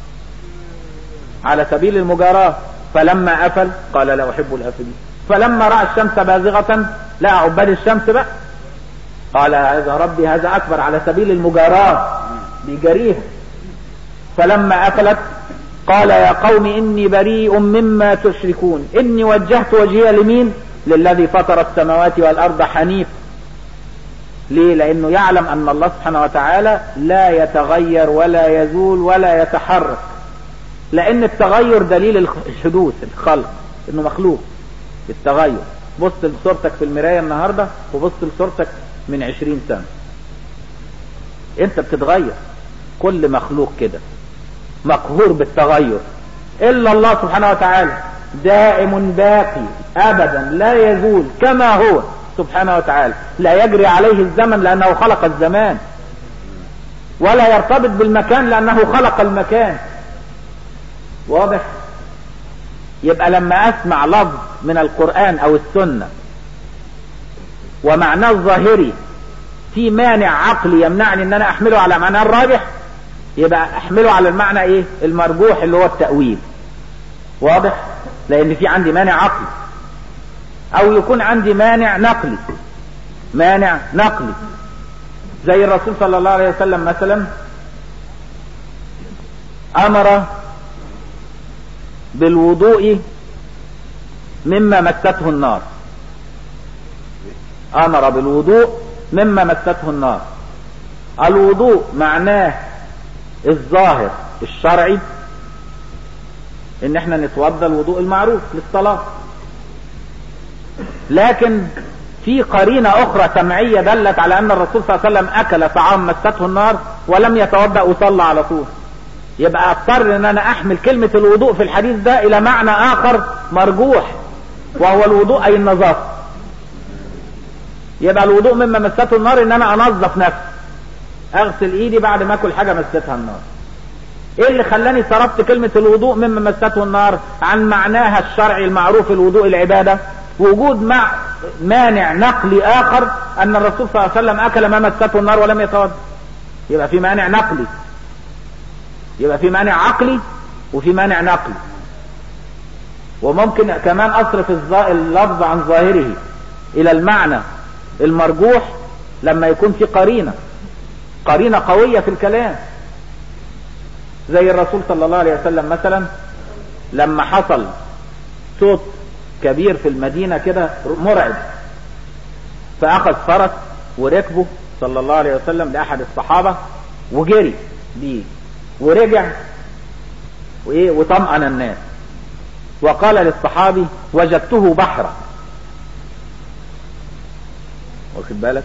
على سبيل المجاراة فلما قفل قال لا احب الافلين فلما راى الشمس بازغة لقى عباد الشمس بقى قال هذا ربي هذا اكبر على سبيل المجاراة بيجاريها فلما قفلت قال يا قوم اني بريء مما تشركون اني وجهت وجهي لمين للذي فطر السماوات والارض حنيف ليه لانه يعلم ان الله سبحانه وتعالى لا يتغير ولا يزول ولا يتحرك لان التغير دليل الحدوث الخلق انه مخلوق التغير بص لصورتك في المراية النهاردة وبص لصورتك من عشرين سنة انت بتتغير كل مخلوق كده مقهور بالتغير الا الله سبحانه وتعالى دائم باقي ابدا لا يزول كما هو سبحانه وتعالى لا يجري عليه الزمن لانه خلق الزمان ولا يرتبط بالمكان لانه خلق المكان واضح يبقى لما اسمع لفظ من القرآن او السنة ومعناه الظاهري في مانع عقلي يمنعني ان انا احمله على معناه الراجح يبقى احمله على المعنى ايه المرجوح اللي هو التأويل واضح لان في عندي مانع عقلي او يكون عندي مانع نقلي مانع نقلي زي الرسول صلى الله عليه وسلم مثلا امر بالوضوء مما مسته النار امر بالوضوء مما مسته النار الوضوء معناه الظاهر الشرعي ان احنا نتوضى الوضوء المعروف للصلاة لكن في قرينة اخرى سمعية دلت على ان الرسول صلى الله عليه وسلم اكل طعام مسته النار ولم يتوضأ وصلى على طول يبقى اضطر ان انا احمل كلمة الوضوء في الحديث ده الى معنى اخر مرجوح وهو الوضوء اي النظافة يبقى الوضوء مما مسته النار ان انا انظف نفسي اغسل ايدي بعد ما اكل حاجة مستها النار ايه اللي خلاني صرفت كلمة الوضوء مما مسته النار عن معناها الشرعي المعروف الوضوء العبادة وجود مع مانع نقلي اخر ان الرسول صلى الله عليه وسلم اكل ما مسته النار ولم يتوضا يبقى في مانع نقلي يبقى في مانع عقلي وفي مانع نقلي وممكن كمان اصرف اللفظ عن ظاهره الى المعنى المرجوح لما يكون في قرينة قرينة قوية في الكلام زي الرسول صلى الله عليه وسلم مثلا لما حصل صوت كبير في المدينة كده مرعب فاخذ فرس وركبه صلى الله عليه وسلم لاحد الصحابة وجري بيه ورجع وايه وطمأن الناس وقال للصحابي وجدته بحرا واخد بالك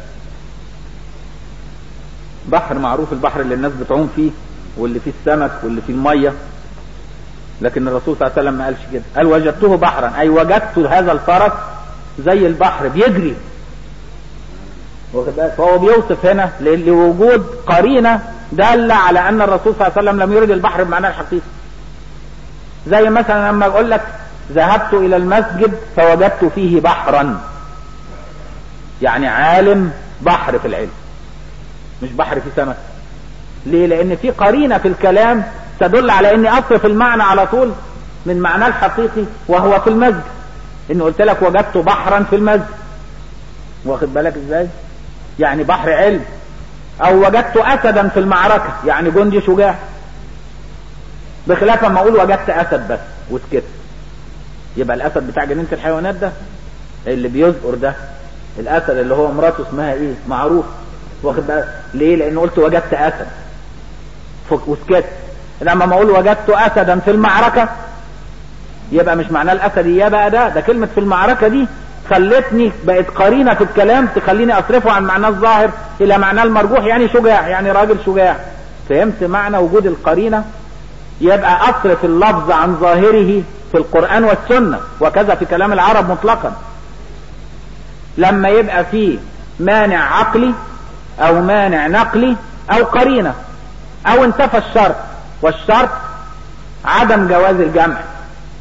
بحر معروف البحر اللي الناس بتعوم فيه واللي فيه السمك واللي فيه المية لكن الرسول صلى الله عليه وسلم ما قالش كده قال وجدته بحرا اي وجدت هذا الفرس زي البحر بيجري واخد بالك فهو بيوصف هنا لوجود قرينة دالة على ان الرسول صلى الله عليه وسلم لم يرد البحر بمعناه الحقيقي زي مثلا لما اقول لك ذهبت الى المسجد فوجدت فيه بحرا يعني عالم بحر في العلم مش بحر في سمك ليه لان في قرينة في الكلام تدل على اني اصرف المعنى على طول من معناه الحقيقي وهو في المسجد ان قلت لك وجدت بحرا في المسجد واخد بالك ازاي يعني بحر علم او وجدت اسدا في المعركة يعني جندي شجاع بخلاف ما اقول وجدت اسد بس وسكت يبقى الاسد بتاع جنينة الحيوانات ده اللي بيزقر ده الاسد اللي هو مراته اسمها ايه معروف واخد بالك ليه لان قلت وجدت اسد وسكت لما ما اقول وجدت اسدا في المعركة يبقى مش معناه الاسد اياه بقى ده ده كلمة في المعركة دي خلتني بقت قرينة في الكلام تخليني اصرفه عن معناه الظاهر الى معناه المرجوح يعني شجاع يعني راجل شجاع فهمت معنى وجود القرينة يبقى اصرف اللفظ عن ظاهره في القرآن والسنة وكذا في كلام العرب مطلقا لما يبقى فيه مانع عقلي او مانع نقلي او قرينة او انتفى الشرط والشرط عدم جواز الجمع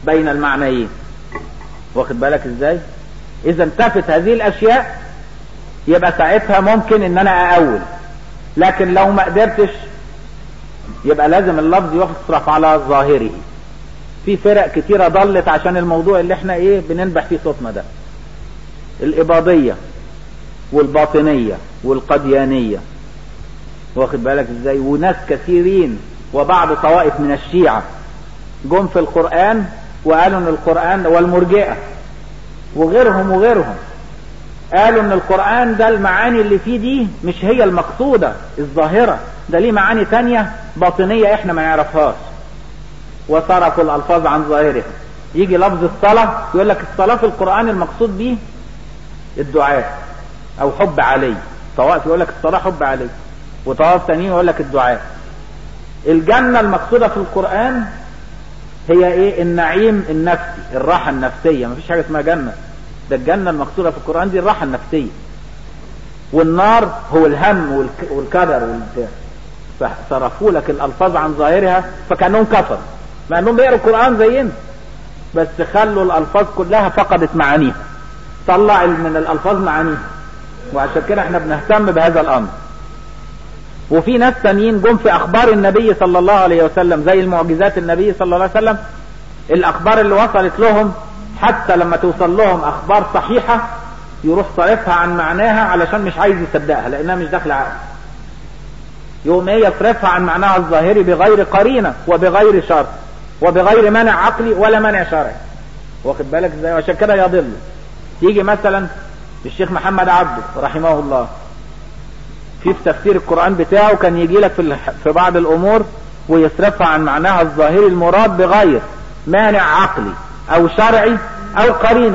بين المعنيين واخد بالك ازاي اذا انتفت هذه الاشياء يبقى ساعتها ممكن ان انا اقول لكن لو ما قدرتش يبقى لازم اللفظ يصرف على ظاهره في فرق كتيرة ضلت عشان الموضوع اللي احنا ايه بننبح فيه صوتنا ده الاباضية والباطنية والقديانية واخد بالك ازاي وناس كثيرين وبعض طوائف من الشيعة جم في القرآن وقالوا ان القرآن والمرجئة وغيرهم وغيرهم قالوا ان القرآن ده المعاني اللي فيه دي مش هي المقصودة الظاهرة ده ليه معاني تانية باطنية احنا ما نعرفهاش وصرفوا الالفاظ عن ظاهرها يجي لفظ الصلاة يقول لك الصلاة في القرآن المقصود به الدعاء او حب علي طوائف يقول لك الصلاة حب علي وطوائف تانيين يقول لك الدعاء الجنة المقصودة في القرآن هي ايه النعيم النفسي الراحة النفسية مفيش حاجة اسمها جنة ده الجنة المقصودة في القرآن دي الراحة النفسية والنار هو الهم والكدر والبتاع فصرفوا لك الألفاظ عن ظاهرها فكأنهم كفر مع انهم بيقروا القرآن زينا بس خلوا الألفاظ كلها فقدت معانيها طلع من الألفاظ معانيها وعشان كده احنا بنهتم بهذا الأمر وفي ناس تانيين جم في أخبار النبي صلى الله عليه وسلم زي المعجزات النبي صلى الله عليه وسلم الأخبار اللي وصلت لهم حتى لما توصل لهم أخبار صحيحة يروح صرفها عن معناها علشان مش عايز يصدقها لأنها مش داخلة عقل يقوم ايه يصرفها عن معناها الظاهري بغير قرينة وبغير شرط وبغير مانع عقلي ولا مانع شرعي واخد بالك ازاي عشان كده يضل يجي مثلا الشيخ محمد عبده رحمه الله في في تفسير القرآن بتاعه كان يجي لك في, في بعض الامور ويصرفها عن معناها الظاهري المراد بغير مانع عقلي او شرعي او قرينة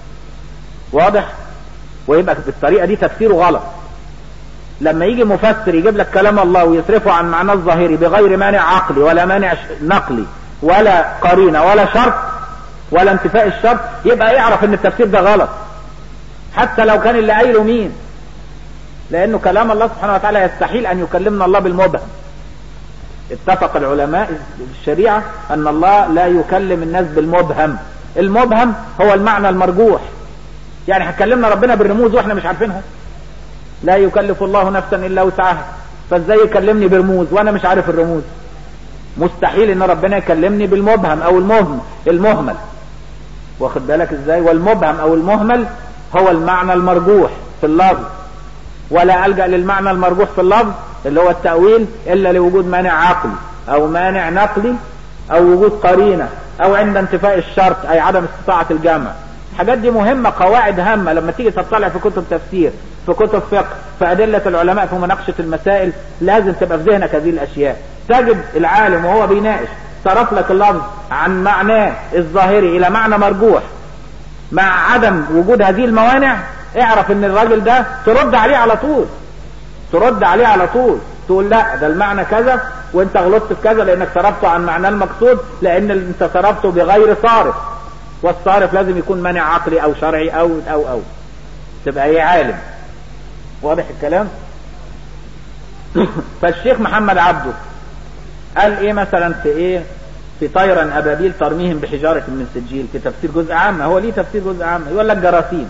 واضح ويبقى بالطريقة دي تفسيره غلط لما يجي مفسر يجيب لك كلام الله ويصرفه عن معناه الظاهري بغير مانع عقلي ولا مانع نقلي ولا قرينة ولا شرط ولا انتفاء الشرط يبقى يعرف ان التفسير ده غلط حتى لو كان اللي قايله مين لانه كلام الله سبحانه وتعالى يستحيل ان يكلمنا الله بالمبهم اتفق العلماء الشريعة ان الله لا يكلم الناس بالمبهم المبهم هو المعنى المرجوح يعني هتكلمنا ربنا بالرموز واحنا مش عارفينها لا يكلف الله نفسا الا وسعها فازاي يكلمني برموز وانا مش عارف الرموز مستحيل ان ربنا يكلمني بالمبهم او المهم المهمل واخد بالك ازاي والمبهم او المهمل هو المعنى المرجوح في اللفظ ولا الجا للمعنى المرجوح في اللفظ اللي هو التاويل الا لوجود مانع عقلي او مانع نقلي او وجود قرينه او عند انتفاء الشرط اي عدم استطاعه الجمع الحاجات دي مهمه قواعد هامه لما تيجي تطلع في كتب تفسير في كتب فقه في أدلة العلماء في مناقشة المسائل لازم تبقى في ذهنك هذه الأشياء تجد العالم وهو بيناقش صرف لك اللفظ عن معناه الظاهري إلى معنى مرجوح مع عدم وجود هذه الموانع اعرف ان الراجل ده ترد عليه على طول ترد عليه على طول تقول لا ده المعنى كذا وانت غلطت في كذا لانك صرفته عن معناه المقصود لان انت صرفته بغير صارف والصارف لازم يكون مانع عقلي او شرعي او او او تبقى ايه عالم واضح الكلام فالشيخ محمد عبده قال ايه مثلا في ايه في طيرا ابابيل ترميهم بحجارة من سجيل في تفسير جزء عام هو ليه تفسير جزء عام يقول لك جراثيم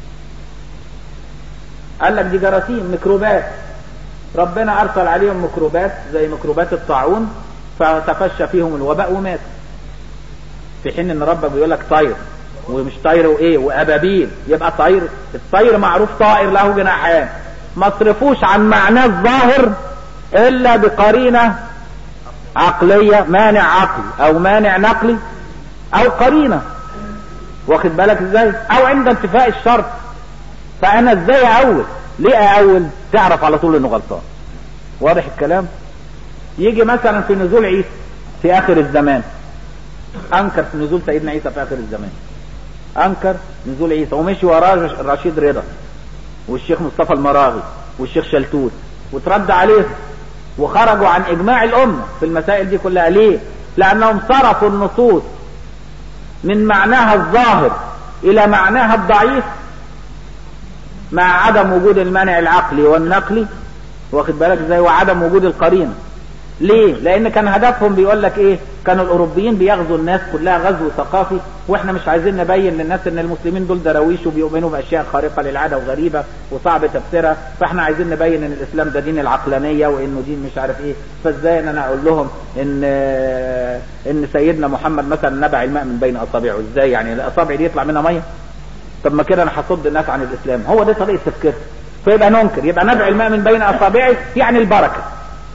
قال لك دي جراثيم ميكروبات ربنا ارسل عليهم ميكروبات زي ميكروبات الطاعون فتفشى فيهم الوباء ومات في حين ان ربك بيقول لك طير ومش طير وايه وابابيل يبقى طير الطير معروف طائر له جناحان ما صرفوش عن معناه الظاهر الا بقرينة عقلية مانع عقلي او مانع نقلي او قرينة واخد بالك ازاي او عند انتفاء الشرط فانا ازاي اول ليه اول تعرف على طول انه غلطان واضح الكلام يجي مثلا في نزول عيسى في اخر الزمان انكر في نزول سيدنا عيسى في اخر الزمان انكر نزول عيسى ومشي وراه رشيد رضا والشيخ مصطفى المراغي والشيخ شلتوت وترد عليهم وخرجوا عن اجماع الامة في المسائل دي كلها ليه لانهم صرفوا النصوص من معناها الظاهر الى معناها الضعيف مع عدم وجود المانع العقلي والنقلي واخد بالك ازاي وعدم وجود القرينة ليه لان كان هدفهم بيقول لك ايه كانوا الاوروبيين بيغزوا الناس كلها غزو ثقافي واحنا مش عايزين نبين للناس ان المسلمين دول دراويش وبيؤمنوا باشياء خارقه للعاده وغريبه وصعب تفسيرها فاحنا عايزين نبين ان الاسلام ده دين العقلانيه وانه دين مش عارف ايه فازاي ان انا اقول لهم ان ان سيدنا محمد مثلا نبع الماء من بين اصابعه ازاي يعني الاصابع دي يطلع منها ميه طب ما كده انا هصد الناس عن الاسلام هو ده طريقه تفكير فيبقى ننكر يبقى نبع الماء من بين اصابعه يعني البركه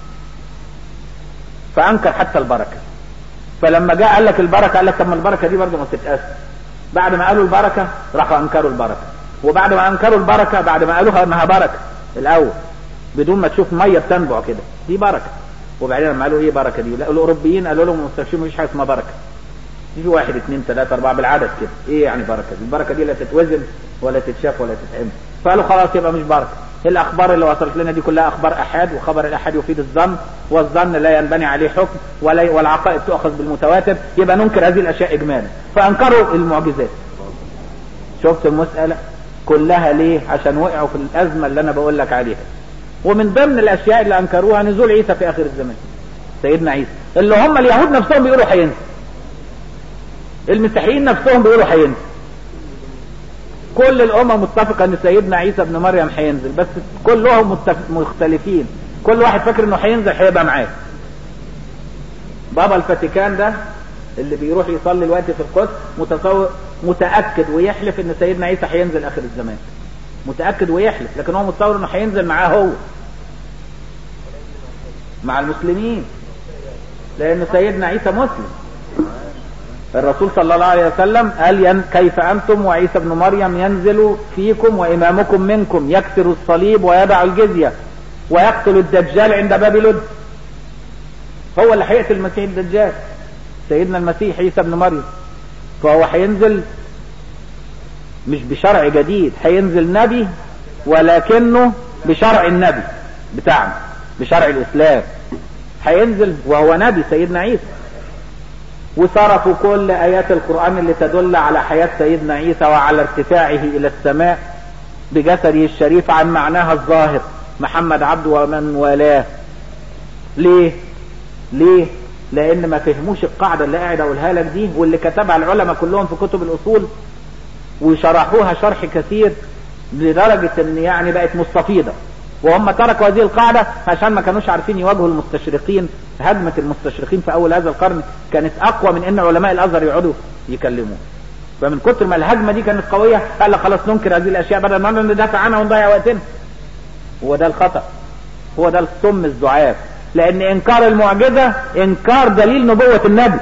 فانكر حتى البركه فلما جاء قال لك البركه قال لك طب ما البركه دي برضه ما بتتقاس بعد ما قالوا البركه راحوا انكروا البركه وبعد ما انكروا البركه بعد ما قالوها انها بركه الاول بدون ما تشوف ميه بتنبع كده دي بركه وبعدين لما قالوا ايه بركه دي لا الاوروبيين قالوا لهم المستشفين مفيش حاجه اسمها بركه يجي واحد اثنين ثلاثة أربعة بالعدد كده إيه يعني بركة دي البركة دي لا تتوزن ولا تتشاف ولا تتعمل فقالوا خلاص يبقى مش بركة الأخبار اللي وصلت لنا دي كلها أخبار أحاد وخبر الأحاد يفيد الظن والظن لا ينبني عليه حكم ولا والعقائد تؤخذ بالمتواتر يبقى ننكر هذه الأشياء إجمالا فأنكروا المعجزات شفت المسألة كلها ليه عشان وقعوا في الأزمة اللي أنا بقول لك عليها ومن ضمن الأشياء اللي أنكروها نزول عيسى في آخر الزمان سيدنا عيسى اللي هم اليهود نفسهم بيقولوا هينزل المسيحيين نفسهم بيقولوا هينزل كل الامم متفقه ان سيدنا عيسى ابن مريم هينزل بس كلهم متفق مختلفين كل واحد فاكر انه هينزل هيبقى معاه بابا الفاتيكان ده اللي بيروح يصلي الوقت في القدس متصور متاكد ويحلف ان سيدنا عيسى هينزل اخر الزمان متاكد ويحلف لكن هو متصور انه هينزل معاه هو مع المسلمين لان سيدنا عيسى مسلم الرسول صلى الله عليه وسلم قال ين كيف أنتم وعيسى ابن مريم ينزل فيكم وإمامكم منكم يكسر الصليب ويدع الجزية ويقتل الدجال عند باب لد هو اللي هيقتل المسيح الدجال سيدنا المسيح عيسى ابن مريم فهو هينزل مش بشرع جديد هينزل نبي ولكنه بشرع النبي بتاعنا بشرع الإسلام هينزل وهو نبي سيدنا عيسى وصرفوا كل آيات القرآن اللي تدل على حياة سيدنا عيسى وعلى ارتفاعه إلى السماء بجسده الشريف عن معناها الظاهر محمد عبد ومن والاه ليه ليه لان ما فهموش القاعدة اللي قاعد اقولها لك دي واللي كتبها العلماء كلهم في كتب الاصول وشرحوها شرح كثير لدرجة ان يعني بقت مستفيضة وهم تركوا هذه القاعدة عشان ما كانوش عارفين يواجهوا المستشرقين هجمة المستشرقين في اول هذا القرن كانت اقوى من ان علماء الازهر يقعدوا يكلموا فمن كتر ما الهجمة دي كانت قوية قال لك خلاص ننكر هذه الاشياء بدل ما ندافع عنها ونضيع وقتنا هو ده الخطأ هو ده السم الزعاف لان انكار المعجزة انكار دليل نبوة النبي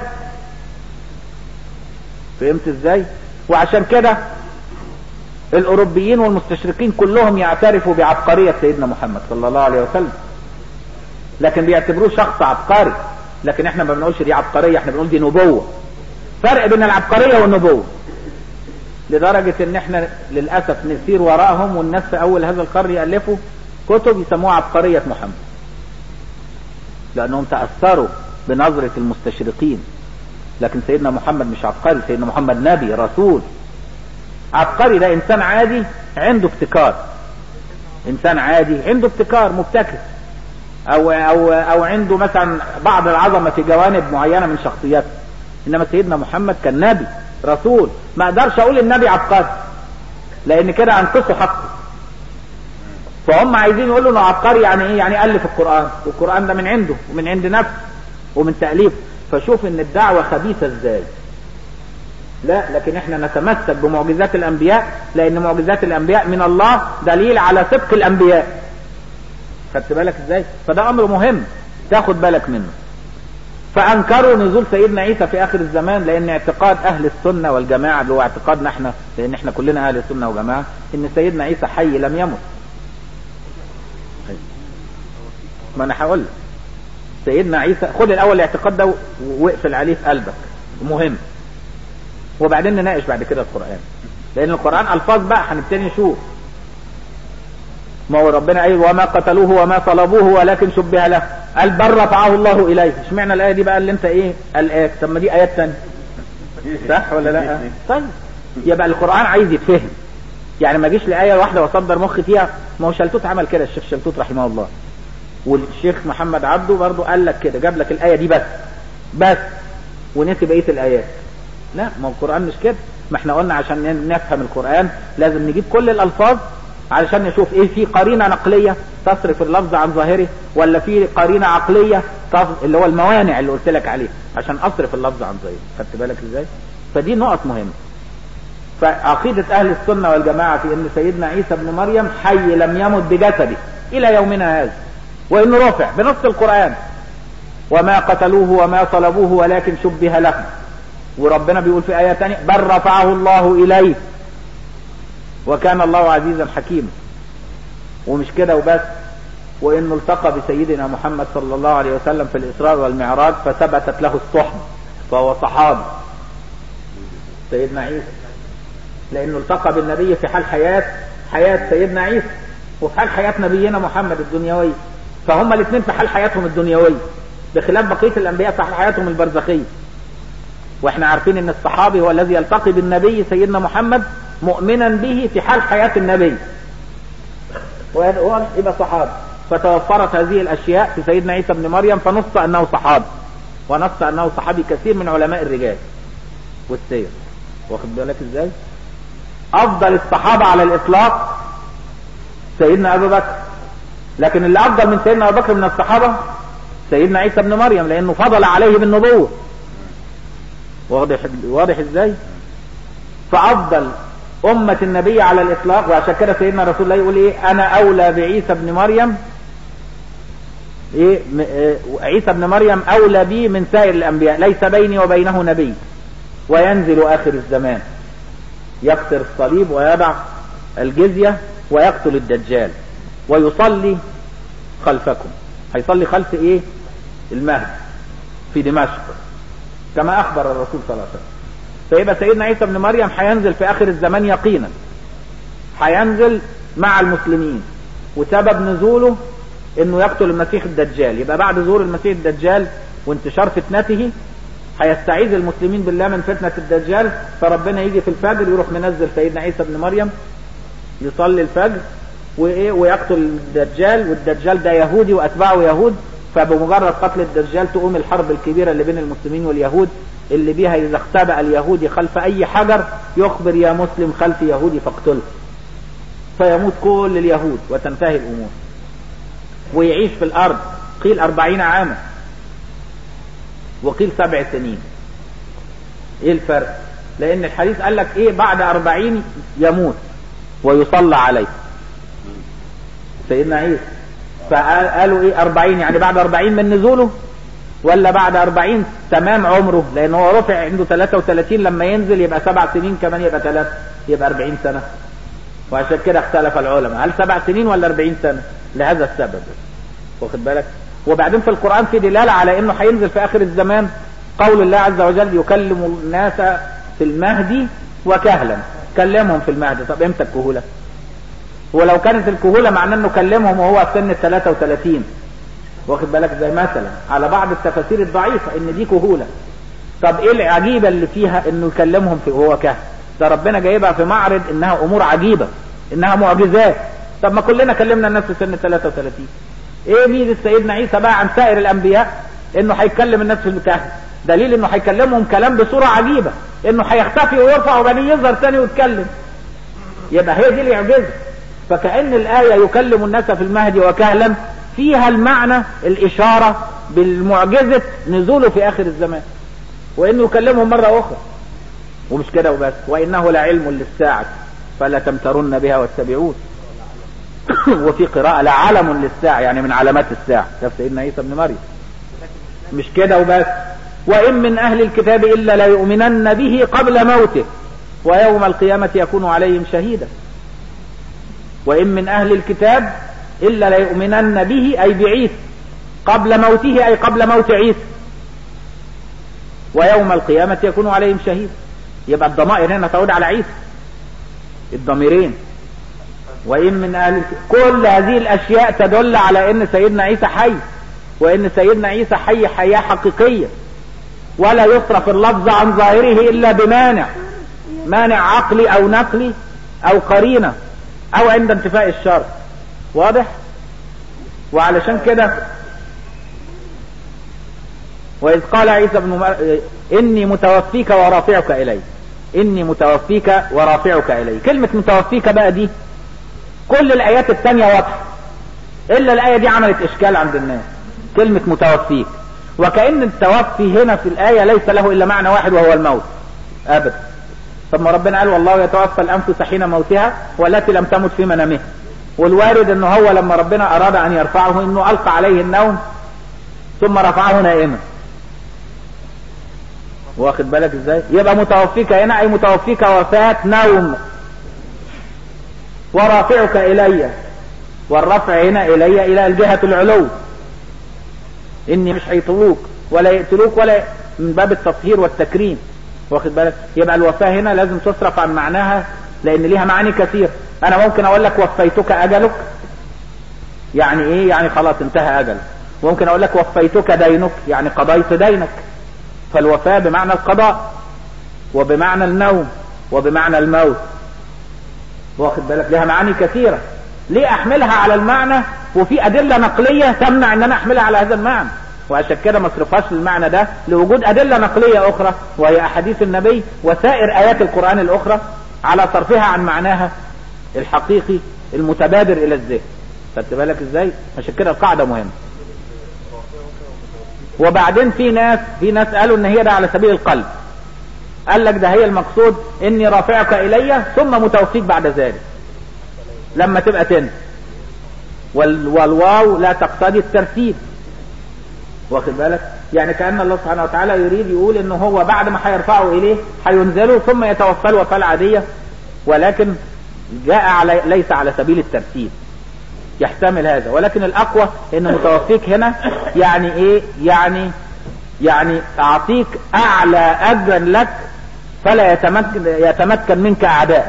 فهمت ازاي وعشان كده الاوروبيين والمستشرقين كلهم يعترفوا بعبقرية سيدنا محمد صلى الله عليه وسلم لكن بيعتبروه شخص عبقري لكن احنا ما بنقولش دي عبقرية احنا بنقول دي نبوة فرق بين العبقرية والنبوة لدرجة ان احنا للأسف نسير وراءهم والناس في اول هذا القرن يألفوا كتب يسموها عبقرية محمد لانهم تأثروا بنظرة المستشرقين لكن سيدنا محمد مش عبقري سيدنا محمد نبي رسول عبقري ده انسان عادي عنده ابتكار انسان عادي عنده ابتكار مبتكر او او او عنده مثلا بعض العظمه في جوانب معينه من شخصياته انما سيدنا محمد كان نبي رسول ما اقدرش اقول النبي عبقري لان كده انقصه حقه فهم عايزين يقولوا انه عبقري يعني ايه يعني الف القران والقران ده من عنده ومن عند نفسه ومن تاليفه فشوف ان الدعوه خبيثه ازاي لا لكن احنا نتمسك بمعجزات الانبياء لان معجزات الانبياء من الله دليل على صدق الانبياء خدت بالك ازاي فده امر مهم تاخد بالك منه فانكروا نزول سيدنا عيسى في اخر الزمان لان اعتقاد اهل السنة والجماعة اللي هو اعتقادنا احنا لان احنا كلنا اهل السنة وجماعة ان سيدنا عيسى حي لم يمت ما انا هقول لك سيدنا عيسى خد الاول الاعتقاد ده واقفل عليه في قلبك مهم وبعدين نناقش بعد كده القرآن لان القرآن الفاظ بقى هنبتدي نشوف ما هو ربنا قال وما قتلوه وما صلبوه ولكن شبه له قال بل رفعه الله اليه اشمعنى الايه دي بقى اللي انت ايه قلقاك طب ما دي ايات ثانيه صح ولا لا طيب يبقى القرآن عايز يتفهم يعني ما جيش لآية واحدة وصدر مخي فيها ما هو شلتوت عمل كده الشيخ شلتوت رحمه الله والشيخ محمد عبده برضو قال لك كده جاب لك الآية دي بس بس ونسي بقية الآيات لا ما هو القرآن مش كده ما احنا قلنا عشان نفهم القرآن لازم نجيب كل الألفاظ علشان نشوف ايه في قرينة نقلية تصرف اللفظ عن ظاهره ولا في قرينة عقلية تص... اللي هو الموانع اللي قلت لك عليه عشان اصرف اللفظ عن ظاهره خدت بالك ازاي فدي نقط مهمة فعقيدة اهل السنة والجماعة في ان سيدنا عيسى بن مريم حي لم يمت بجسده الى يومنا هذا وانه رفع بنص القرآن وما قتلوه وما صلبوه ولكن شبه لهم وربنا بيقول في آية تانية بل رفعه الله إليه وكان الله عزيزا حكيما ومش كده وبس وانه التقى بسيدنا محمد صلى الله عليه وسلم في الاسراء والمعراج فثبتت له الصحبة فهو صحابي سيدنا عيسى لانه التقى بالنبي في حال حياة حياة سيدنا عيسى وفي حال حياة نبينا محمد الدنيوية فهم الاثنين في حال حياتهم الدنيوية بخلاف بقية الانبياء في حال حياتهم البرزخية واحنا عارفين ان الصحابي هو الذي يلتقي بالنبي سيدنا محمد مؤمنا به في حال حياة النبي وهو يبقى صحابي فتوفرت هذه الاشياء في سيدنا عيسى بن مريم فنص انه صحابي ونص انه صحابي كثير من علماء الرجال والسير واخد بالك ازاي افضل الصحابة على الاطلاق سيدنا ابو بكر لكن اللي افضل من سيدنا ابو بكر من الصحابة سيدنا عيسى بن مريم لانه فضل عليه بالنبوة واضح واضح ازاي فافضل امة النبي على الاطلاق وعشان كده سيدنا رسول الله يقول ايه انا اولى بعيسى بن مريم ايه عيسى بن مريم اولى بي من سائر الانبياء ليس بيني وبينه نبي وينزل اخر الزمان يكسر الصليب ويضع الجزية ويقتل الدجال ويصلي خلفكم هيصلي خلف ايه المهد في دمشق كما اخبر الرسول صلى الله عليه وسلم فيبقى سيدنا عيسى بن مريم هينزل في اخر الزمان يقينا هينزل مع المسلمين وسبب نزوله انه يقتل المسيح الدجال يبقى بعد ظهور المسيح الدجال وانتشار فتنته هيستعيذ المسلمين بالله من فتنة الدجال فربنا يجي في الفجر يروح منزل سيدنا عيسى بن مريم يصلي الفجر وايه ويقتل الدجال والدجال ده يهودي واتباعه يهود فبمجرد قتل الدجال تقوم الحرب الكبيرة اللي بين المسلمين واليهود اللي بيها اذا اختبأ اليهودي خلف اي حجر يخبر يا مسلم خلف يهودي فاقتله فيموت كل اليهود وتنتهي الامور ويعيش في الارض قيل اربعين عاما وقيل سبع سنين ايه الفرق لان الحديث قال لك ايه بعد اربعين يموت ويصلى عليه سيدنا عيسى فقالوا ايه اربعين يعني بعد اربعين من نزوله ولا بعد اربعين تمام عمره لان هو رفع عنده 33 لما ينزل يبقى سبع سنين كمان يبقى ثلاثة يبقى 40 سنة وعشان كده اختلف العلماء هل سبع سنين ولا 40 سنة لهذا السبب واخد بالك وبعدين في القرآن في دلالة على انه هينزل في اخر الزمان قول الله عز وجل يكلم الناس في المهدي وكهلا كلمهم في المهدي طب امتى الكهولة ولو كانت الكهولة معناه انه كلمهم وهو في سن ال 33 واخد بالك زي مثلا على بعض التفاسير الضعيفة ان دي كهولة طب ايه العجيبة اللي فيها انه يكلمهم في وهو كهل ده ربنا جايبها في معرض انها امور عجيبة انها معجزات طب ما كلنا كلمنا الناس في سن 33 ايه ميزة سيدنا عيسى بقى عن سائر الانبياء انه هيكلم الناس في الكهف دليل انه هيكلمهم كلام بصورة عجيبة انه هيختفي ويرفع وبعدين يظهر تاني ويتكلم يبقى هي دي الإعجاز فكأن الآية يكلم الناس في المهدي وكهلا فيها المعنى الإشارة بالمعجزة نزوله في آخر الزمان وإنه يكلمهم مرة أخرى ومش كده وبس وإنه لعلم للساعة فلا تمترن بها واتبعون وفي قراءة لعلم للساعة يعني من علامات الساعة شاف سيدنا عيسى بن مريم مش كده وبس وإن من أهل الكتاب إلا ليؤمنن به قبل موته ويوم القيامة يكون عليهم شهيدا وإن من أهل الكتاب إلا ليؤمنن به أي بعيسى قبل موته أي قبل موت عيسى ويوم القيامة يكون عليهم شهيد يبقى الضمائر هنا تعود على عيسى الضميرين وإن من أهل كل هذه الأشياء تدل على أن سيدنا عيسى حي وأن سيدنا عيسى حي حياة حقيقية ولا يصرف اللفظ عن ظاهره إلا بمانع مانع عقلي أو نقلي أو قرينة أو عند انتفاء الشر واضح وعلشان كده وإذ قال عيسى بن مر... إني متوفيك ورافعك إلي إني متوفيك ورافعك إلي كلمة متوفيك بقى دي كل الآيات التانية واضحة إلا الآية دي عملت إشكال عند الناس كلمة متوفيك وكأن التوفي هنا في الآية ليس له إلا معنى واحد وهو الموت أبدا طب ما ربنا قال والله يتوفى الأنفس حين موتها والتي لم تمت في منامها والوارد ان هو لما ربنا اراد ان يرفعه انه القى عليه النوم ثم رفعه نائما واخد بالك ازاي يبقى متوفيك هنا اي متوفيك وفاة نوم ورافعك الي والرفع هنا الي الى الجهة العلو اني مش هيطلوك ولا يقتلوك ولا من باب التطهير والتكريم واخد بالك يبقى الوفاة هنا لازم تصرف عن معناها لان ليها معاني كثير انا ممكن اقول لك وفيتك اجلك يعني ايه يعني خلاص انتهى اجل ممكن اقول لك وفيتك دينك يعني قضيت دينك فالوفاة بمعنى القضاء وبمعنى النوم وبمعنى الموت واخد بالك لها معاني كثيرة ليه احملها على المعنى وفي ادلة نقلية تمنع ان انا احملها على هذا المعنى وعشان كده ما اصرفهاش للمعنى ده لوجود ادلة نقلية اخرى وهي احاديث النبي وسائر ايات القرآن الاخرى على صرفها عن معناها الحقيقي المتبادر الى الذهن خدت بالك ازاي عشان كده القاعدة مهمة وبعدين في ناس في ناس قالوا ان هي ده على سبيل القلب قال لك ده هي المقصود اني رافعك الي ثم متوفيك بعد ذلك لما تبقى تنس وال والواو لا تقتضي الترتيب واخد بالك يعني كأن الله سبحانه وتعالى يريد يقول ان هو بعد ما هيرفعه اليه هينزله ثم يتوفى الوفاة العادية ولكن جاء على ليس على سبيل الترتيب يحتمل هذا ولكن الاقوى ان متوفيك هنا يعني ايه يعني يعني اعطيك اعلى اجرا لك فلا يتمكن, يتمكن منك اعدائك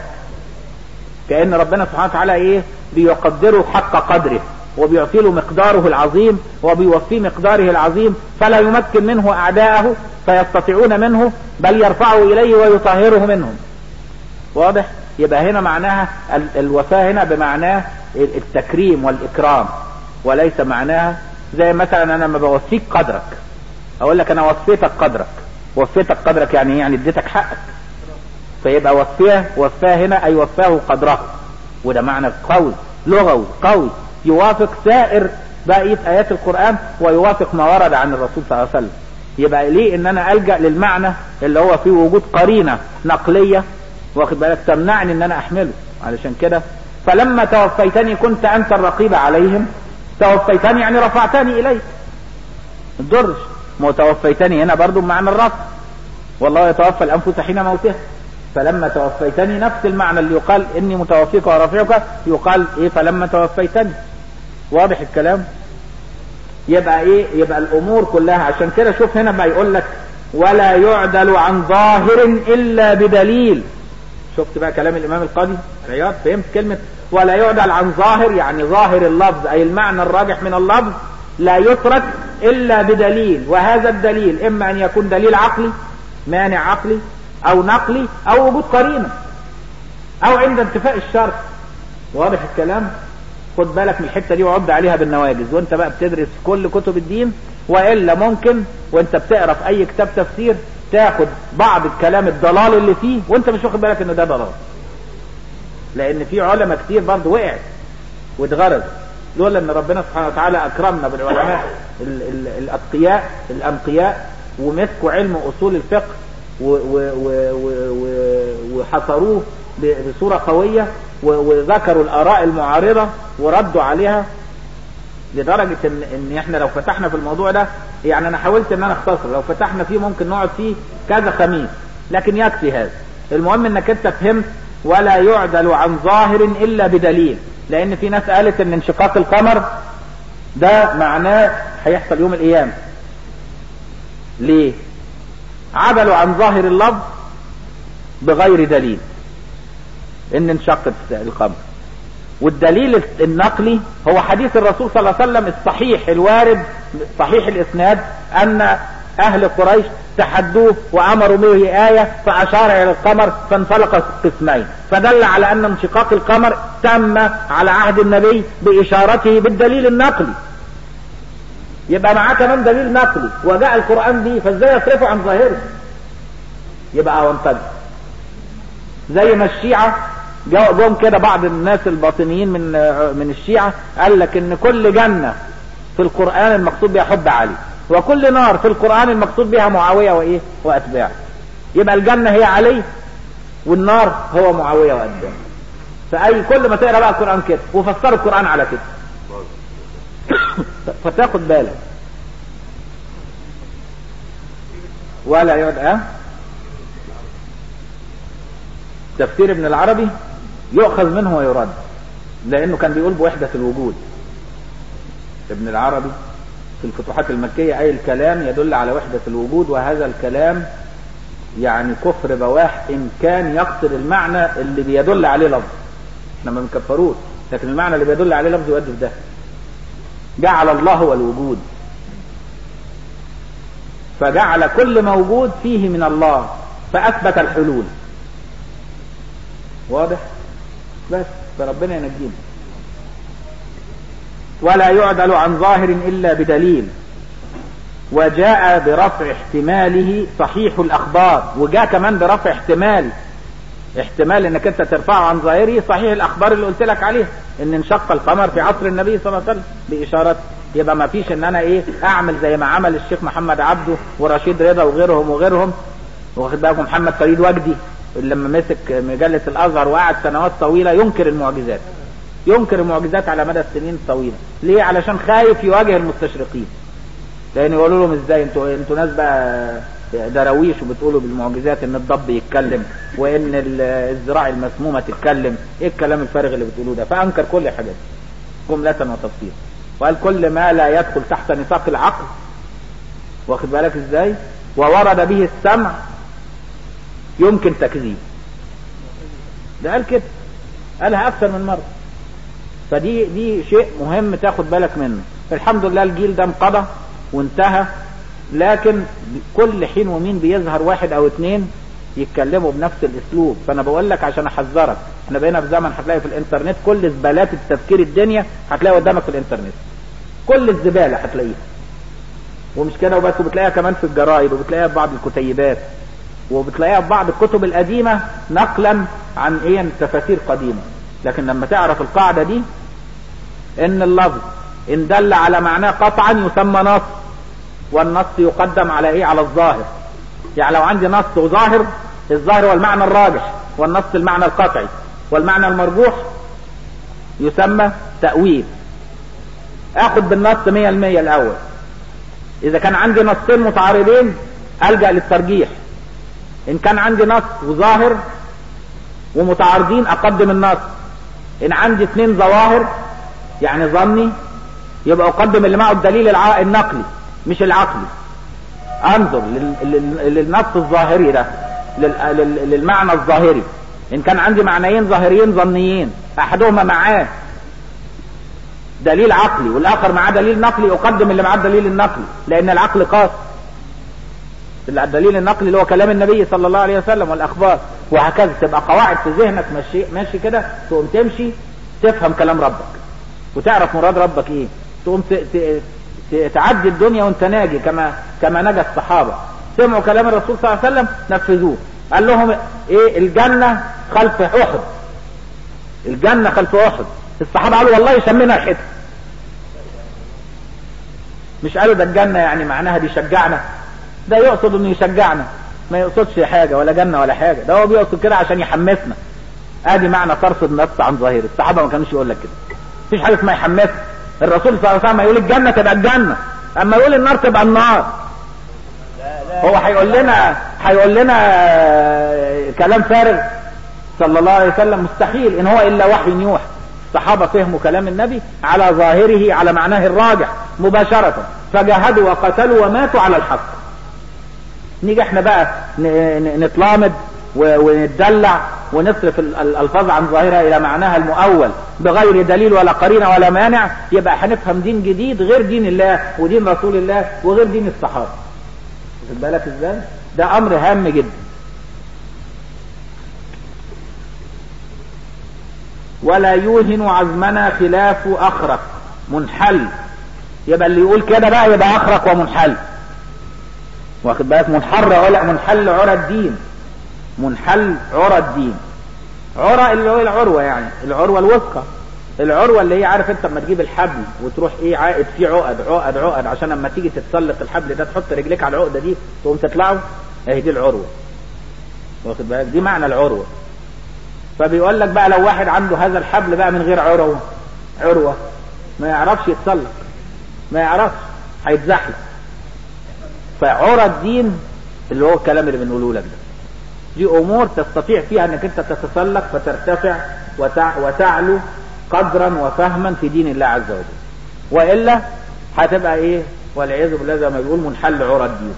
كأن ربنا سبحانه وتعالى ايه بيقدره حق قدره وبيعطي له مقداره العظيم وبيوفيه مقداره العظيم فلا يمكن منه اعداءه فيستطيعون منه بل يرفعه اليه ويطهره منهم واضح يبقى هنا معناها الوفاة هنا بمعناه التكريم والإكرام وليس معناها زي مثلا أنا لما بوفيك قدرك أقول لك أنا وفيتك قدرك وفيتك قدرك يعني ايه يعني اديتك حقك فيبقى وفاه وفاه هنا أي وفاه قدره وده معنى قوي لغوي قوي يوافق سائر بقية آيات القرآن ويوافق ما ورد عن الرسول صلى الله عليه وسلم يبقى ليه ان انا الجأ للمعنى اللي هو فيه وجود قرينة نقلية واخد بالك تمنعني ان انا احمله علشان كده فلما توفيتني كنت انت الرقيب عليهم توفيتني يعني رفعتني اليك الدرج ما توفيتني هنا برضو بمعنى الرفع والله يتوفى الانفس حين موتها فلما توفيتني نفس المعنى اللي يقال اني متوفيك ورافعك يقال ايه فلما توفيتني واضح الكلام يبقى ايه يبقى الامور كلها عشان كده شوف هنا بقى يقول لك ولا يعدل عن ظاهر الا بدليل شفت بقى كلام الامام القاضي عياض فهمت كلمة ولا يعدل عن ظاهر يعني ظاهر اللفظ اي المعنى الراجح من اللفظ لا يترك الا بدليل وهذا الدليل اما ان يكون دليل عقلي مانع عقلي او نقلي او وجود قرينة او عند انتفاء الشرط واضح الكلام خد بالك من الحتة دي وعد عليها بالنواجز وانت بقى بتدرس كل كتب الدين والا ممكن وانت بتقرا في اي كتاب تفسير تاخد بعض الكلام الضلال اللي فيه وانت مش واخد بالك ان ده ضلال لان في علماء كتير برضه وقعت واتغرز لولا ان ربنا سبحانه وتعالى اكرمنا بالعلماء ال ال الاتقياء الانقياء ومسكوا علم اصول الفقه وحصروه بصورة قوية وذكروا الاراء المعارضة وردوا عليها لدرجة ان, ان احنا لو فتحنا في الموضوع ده يعني انا حاولت ان انا اختصر لو فتحنا فيه ممكن نقعد فيه كذا خميس لكن يكفي هذا المهم انك انت فهمت ولا يعدل عن ظاهر الا بدليل لان في ناس قالت ان انشقاق القمر ده معناه هيحصل يوم القيامة ليه عدلوا عن ظاهر اللفظ بغير دليل ان انشقت القمر والدليل النقلي هو حديث الرسول صلى الله عليه وسلم الصحيح الوارد صحيح الاسناد ان اهل قريش تحدوه وامروا به آية فاشار الى القمر فانفلق قسمين فدل على ان انشقاق القمر تم على عهد النبي باشارته بالدليل النقلي يبقى معاه كمان دليل نقلي وجاء القرآن به فازاي يصرفه عن ظاهره يبقى وانتج زي ما الشيعة جم كده بعض الناس الباطنيين من من الشيعة قال لك ان كل جنة في القرآن المقصود بها حب علي وكل نار في القرآن المقصود بها معاوية وايه واتباعه يبقى الجنة هي علي والنار هو معاوية واتباعه فاي كل ما تقرا بقى القرآن كده وفسروا القرآن على كده فتاخد بالك ولا يقعد اه تفسير ابن العربي يؤخذ منه ويرد لانه كان بيقول بوحدة الوجود ابن العربي في الفتوحات المكية اي الكلام يدل على وحدة الوجود وهذا الكلام يعني كفر بواح ان كان يقصد المعنى اللي بيدل عليه لفظ احنا ما بنكفروش لكن المعنى اللي بيدل عليه لفظ يؤدي في ده جعل الله هو الوجود فجعل كل موجود فيه من الله فأثبت الحلول واضح بس فربنا ينجينا ولا يعدل عن ظاهر إلا بدليل وجاء برفع احتماله صحيح الأخبار وجاء كمان برفع احتمال احتمال انك انت ترفعه عن ظاهره صحيح الاخبار اللي قلت لك عليها ان انشق القمر في عصر النبي صلى الله عليه وسلم باشارات يبقى ما فيش ان انا ايه اعمل زي ما عمل الشيخ محمد عبده ورشيد رضا وغيرهم وغيرهم واخد بالكم محمد فريد وجدي اللي لما مسك مجلة الازهر وقعد سنوات طويلة ينكر المعجزات ينكر المعجزات على مدى السنين الطويلة ليه علشان خايف يواجه المستشرقين لان يقولوا لهم ازاي انتوا انتوا ناس بقى دراويش وبتقولوا بالمعجزات ان الضب يتكلم وان الزراع المسمومة تتكلم ايه الكلام الفارغ اللي بتقولوه ده فانكر كل حاجات جملة وتفصيلا وقال كل ما لا يدخل تحت نطاق العقل واخد بالك ازاي وورد به السمع يمكن تكذيب ده قال كده قالها اكثر من مرة فدي دي شيء مهم تاخد بالك منه الحمد لله الجيل ده انقضى وانتهى لكن كل حين ومين بيظهر واحد او اتنين يتكلموا بنفس الاسلوب فانا بقول لك عشان احذرك احنا بقينا في زمن هتلاقي في الانترنت كل زبالات التفكير الدنيا هتلاقي قدامك في الانترنت كل الزبالة هتلاقيها ومش كده وبس وبتلاقيها كمان في الجرايد وبتلاقيها في بعض الكتيبات وبتلاقيها في بعض الكتب القديمة نقلا عن ايه تفاسير قديمة لكن لما تعرف القاعدة دي ان اللفظ ان دل على معناه قطعا يسمى نص والنص يقدم على ايه على الظاهر يعني لو عندي نص وظاهر الظاهر هو المعنى الراجح والنص المعنى القطعي والمعنى المرجوح يسمى تأويل اخد بالنص مية المية الاول اذا كان عندي نصين متعارضين الجأ للترجيح ان كان عندي نص وظاهر ومتعارضين اقدم النص ان عندي اثنين ظواهر يعني ظني يبقى اقدم اللي معه الدليل النقلي مش العقلي انظر للنص الظاهري ده للمعنى الظاهري ان كان عندي معنيين ظاهريين ظنيين احدهما معاه دليل عقلي والاخر معاه دليل نقلي اقدم اللي معاه الدليل النقلي لان العقل قاس الدليل النقلي اللي هو كلام النبي صلى الله عليه وسلم والاخبار وهكذا تبقى قواعد في ذهنك ماشي ماشي كده تقوم تمشي تفهم كلام ربك وتعرف مراد ربك ايه تقوم تعدي الدنيا وانت ناجي كما كما نجا الصحابه سمعوا كلام الرسول صلى الله عليه وسلم نفذوه قال لهم ايه الجنه خلف احد الجنه خلف احد الصحابه قالوا والله يسمينا الحته مش قالوا ده الجنه يعني معناها بيشجعنا ده يقصد انه يشجعنا ما يقصدش حاجه ولا جنه ولا حاجه ده هو بيقصد كده عشان يحمسنا ادي معنى طرف النص عن ظاهر الصحابه ما كانوش يقول لك كده مفيش حاجه اسمها يحمسنا الرسول صلى الله عليه وسلم يقول الجنة تبقى الجنة اما يقول النار تبقى النار هو هيقول لنا هيقول لنا كلام فارغ صلى الله عليه وسلم مستحيل ان هو الا وحي يوحى الصحابة فهموا كلام النبي على ظاهره على معناه الراجح مباشرة فجاهدوا وقتلوا وماتوا على الحق نيجي احنا بقى نتلامد ونتدلع ونصرف الالفاظ عن ظاهرها الى معناها المؤول بغير دليل ولا قرينه ولا مانع يبقى هنفهم دين جديد غير دين الله ودين رسول الله وغير دين الصحابه خد بالك ازاي ده امر هام جدا ولا يوهن عزمنا خلاف اخرق منحل يبقى اللي يقول كده بقى يبقى اخرق ومنحل واخد بالك منحر ولا منحل عرى الدين منحل عرى الدين عرى اللي هو العروة يعني العروة الوثقى العروة اللي هي عارف انت لما تجيب الحبل وتروح ايه عائد فيه عقد عقد عقد عشان لما تيجي تتسلق الحبل ده تحط رجليك على العقدة دي تقوم تطلعه اهي دي العروة واخد بالك دي معنى العروة فبيقول لك بقى لو واحد عنده هذا الحبل بقى من غير عروة عروة ما يعرفش يتسلق ما يعرفش هيتزحلق فعرى الدين اللي هو الكلام اللي بنقوله لك ده دي امور تستطيع فيها انك انت تتسلق فترتفع وتع... وتعلو قدرا وفهما في دين الله عز وجل والا هتبقى ايه والعياذ بالله زي ما بيقول منحل عرى الدين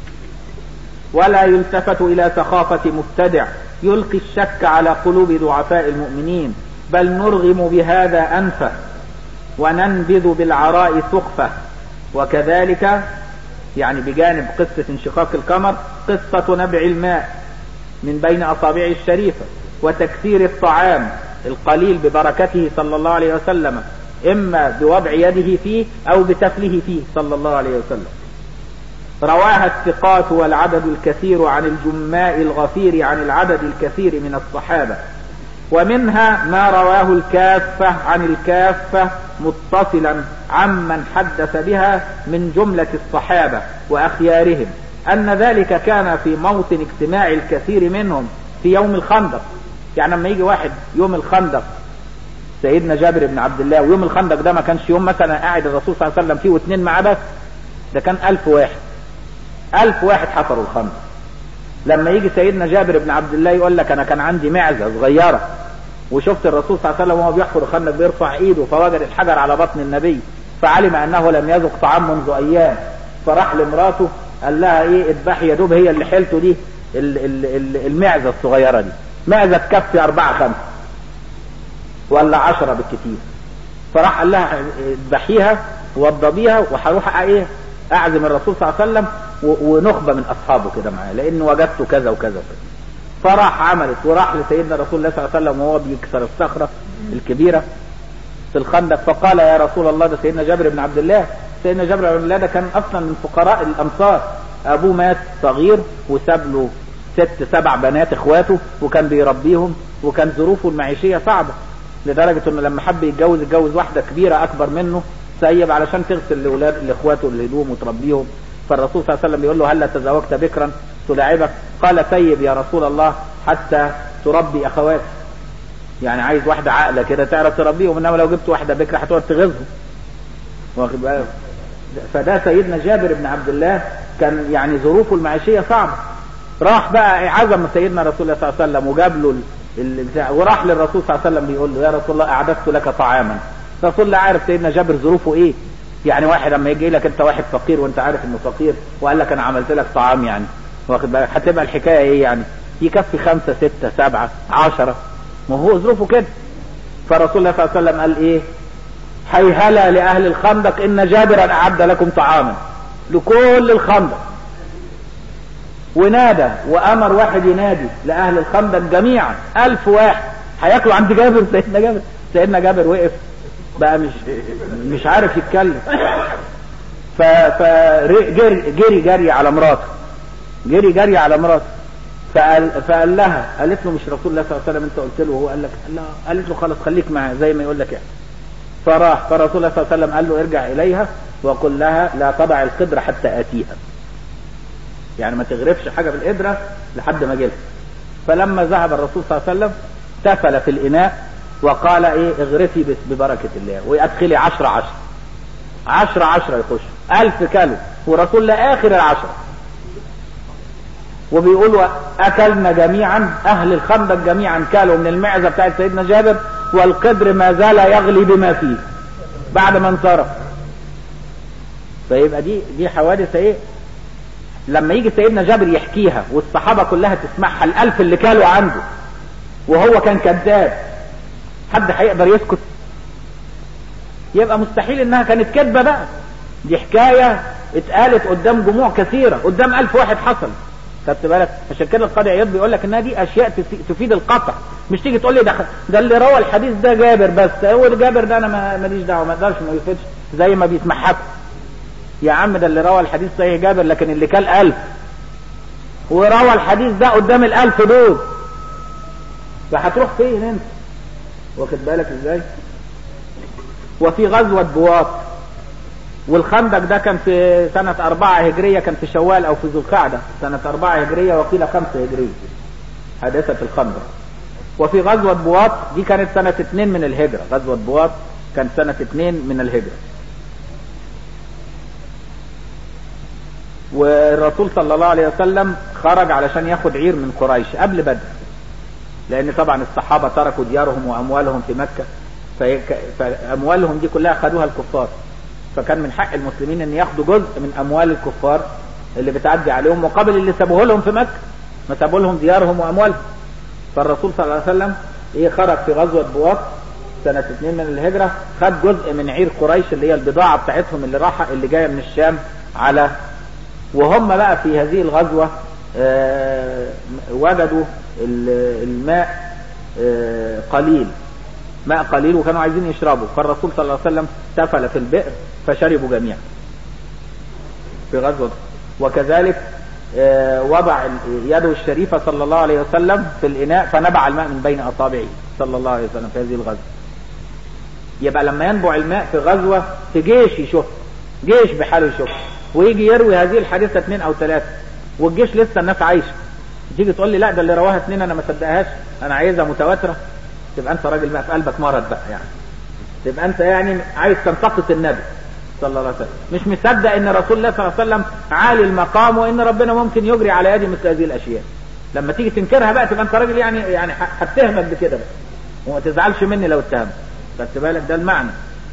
ولا يلتفت الى سخافة مبتدع يلقي الشك على قلوب ضعفاء المؤمنين بل نرغم بهذا انفه وننبذ بالعراء سخفه وكذلك يعني بجانب قصة انشقاق القمر قصة نبع الماء من بين أصابعه الشريفة وتكثير الطعام القليل ببركته صلى الله عليه وسلم إما بوضع يده فيه أو بتفله فيه صلى الله عليه وسلم رواها الثقات والعدد الكثير عن الجماء الغفير عن العدد الكثير من الصحابة ومنها ما رواه الكافة عن الكافة متصلا عمن حدث بها من جملة الصحابة وأخيارهم أن ذلك كان في موطن اجتماع الكثير منهم في يوم الخندق يعني لما يجي واحد يوم الخندق سيدنا جابر بن عبد الله ويوم الخندق ده ما كانش يوم مثلا قاعد الرسول صلى الله عليه وسلم فيه واثنين معاه بس ده كان ألف واحد ألف واحد حفروا الخندق لما يجي سيدنا جابر بن عبد الله يقول لك أنا كان عندي معزة صغيرة وشفت الرسول صلى الله عليه وسلم وهو بيحفر الخندق بيرفع ايده فوجد الحجر على بطن النبي فعلم انه لم يذق طعام منذ ايام فراح لمراته قال لها ايه اذبحي يا دوب هي اللي حيلته دي المعزه الصغيره دي معزه تكفي اربعه خمسه ولا عشرة بالكثير فراح قال لها اذبحيها وضبيها وهروح ايه اعزم الرسول صلى الله عليه وسلم ونخبه من اصحابه كده معاه لان وجدته كذا وكذا وكذا فراح عملت وراح لسيدنا رسول الله صلى الله عليه وسلم وهو بيكسر الصخرة الكبيرة في الخندق فقال يا رسول الله ده سيدنا جابر بن عبد الله سيدنا جابر بن عبد الله ده كان اصلا من فقراء الامصار ابوه مات صغير وساب له ست سبع بنات اخواته وكان بيربيهم وكان ظروفه المعيشية صعبة لدرجة انه لما حب يتجوز اتجوز واحدة كبيرة اكبر منه سيب علشان تغسل لاولاد لاخواته الهدوم وتربيهم فالرسول صلى الله عليه وسلم بيقول له هل تزوجت بكرا تلاعبك قال سيب يا رسول الله حتى تربي اخواتي يعني عايز واحدة عاقلة كده تعرف تربيهم انما لو جبت واحدة بكرة هتقعد تغيظهم واخد بالك فده سيدنا جابر بن عبد الله كان يعني ظروفه المعيشية صعبة راح بقى عزم سيدنا رسول الله صلى الله عليه وسلم وجاب له البتاع وراح للرسول صلى الله عليه وسلم بيقول له يا رسول الله اعددت لك طعاما الرسول الله عارف سيدنا جابر ظروفه ايه يعني واحد لما يجي لك انت واحد فقير وانت عارف انه فقير وقال لك انا عملت لك طعام يعني واخد بالك هتبقى الحكايه ايه يعني يكفي خمسة ستة سبعة عشرة ما هو ظروفه كده فرسول الله صلى الله عليه وسلم قال ايه هيهلا لأهل الخندق إن جابرا أعد لكم طعاما لكل الخندق ونادى وأمر واحد ينادي لأهل الخندق جميعا ألف واحد هياكلوا عند جابر سيدنا جابر سيدنا جابر وقف بقى مش مش عارف يتكلم فجري جري جري على مراته جري جري على مراته فقال, فقال لها قالت له مش رسول الله صلى الله عليه وسلم انت قلت له وهو قال لك لا قالت له خلاص خليك معاه زي ما يقول لك يعني فراح فرسول الله صلى الله عليه وسلم قال له ارجع اليها وقل لها لا تضع القدرة حتى اتيها يعني ما تغرفش حاجة بالقدرة لحد ما جلها فلما ذهب الرسول صلى الله عليه وسلم تفل في الاناء وقال ايه اغرفي ببركة الله وادخلي عشر عشر عشر عشر يخش الف كلب ورسول الله اخر العشر وبيقولوا اكلنا جميعا اهل الخندق جميعا كلوا من المعزة بتاعت سيدنا جابر والقدر ما زال يغلي بما فيه بعد ما انصرف فيبقى دي دي حوادث ايه لما يجي سيدنا جابر يحكيها والصحابة كلها تسمعها الالف اللي كانوا عنده وهو كان كذاب حد هيقدر يسكت يبقى مستحيل انها كانت كذبة بقى دي حكاية اتقالت قدام جموع كثيرة قدام ألف واحد حصل خدت بالك عشان كده القاضي عياض بيقول لك انها دي اشياء تفيد القطع مش تيجي تقول لي ده ده اللي روى الحديث ده جابر بس هو جابر ده انا ماليش دعوه ما اقدرش ما يفيدش زي ما بيتمحكوا يا عم ده اللي روى الحديث صحيح جابر لكن اللي كان ألف وروى الحديث ده قدام الألف دول فهتروح فين انت واخد بالك ازاي وفي غزوة بواط والخندق ده كان في سنة أربعة هجرية كان في شوال أو في ذو القعدة سنة أربعة هجرية وقيل خمسة هجرية حادثة الخندق وفي غزوة بواط دي كانت سنة اتنين من الهجرة غزوة بواط كانت سنة اتنين من الهجرة والرسول صلى الله عليه وسلم خرج علشان ياخد عير من قريش قبل بدر لان طبعا الصحابة تركوا ديارهم واموالهم في مكة فاموالهم دي كلها خدوها الكفار فكان من حق المسلمين ان ياخدوا جزء من اموال الكفار اللي بتعدي عليهم مقابل اللي سابوه لهم في مكة ما سابوا لهم ديارهم واموالهم فالرسول صلى الله عليه وسلم ايه خرج في غزوة بواط سنة اتنين من الهجرة خد جزء من عير قريش اللي هي البضاعة بتاعتهم اللي راحة اللي جاية من الشام على وهم بقى في هذه الغزوة آه وجدوا الماء آه قليل ماء قليل وكانوا عايزين يشربوا فالرسول صلى الله عليه وسلم تفل في البئر فشربوا جميعا في غزوة وكذلك آه وضع يده الشريفة صلى الله عليه وسلم في الإناء فنبع الماء من بين أصابعه صلى الله عليه وسلم في هذه الغزوة يبقى لما ينبع الماء في غزوة في جيش يشوف جيش بحاله يشوف ويجي يروي هذه الحادثة اثنين او ثلاثة والجيش لسه الناس عايشة تيجي تقول لي لا ده اللي رواها اثنين انا ما صدقهاش انا عايزها متواترة تبقى انت راجل بقى في قلبك مرض بقى يعني تبقى انت يعني عايز تنتقص النبي صلى الله عليه وسلم مش مصدق ان رسول الله صلى الله عليه وسلم عالي المقام وان ربنا ممكن يجري على يدي مثل هذه الاشياء لما تيجي تنكرها بقى تبقى انت راجل يعني يعني هتهمك بكده بقى وما تزعلش مني لو اتهمت بس بالك ده المعنى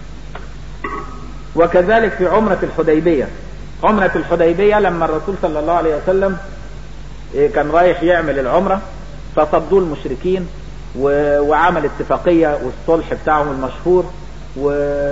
وكذلك في عمرة الحديبية عمرة الحديبية لما الرسول صلى الله عليه وسلم كان رايح يعمل العمرة فصدوا المشركين وعمل اتفاقية والصلح بتاعهم المشهور و...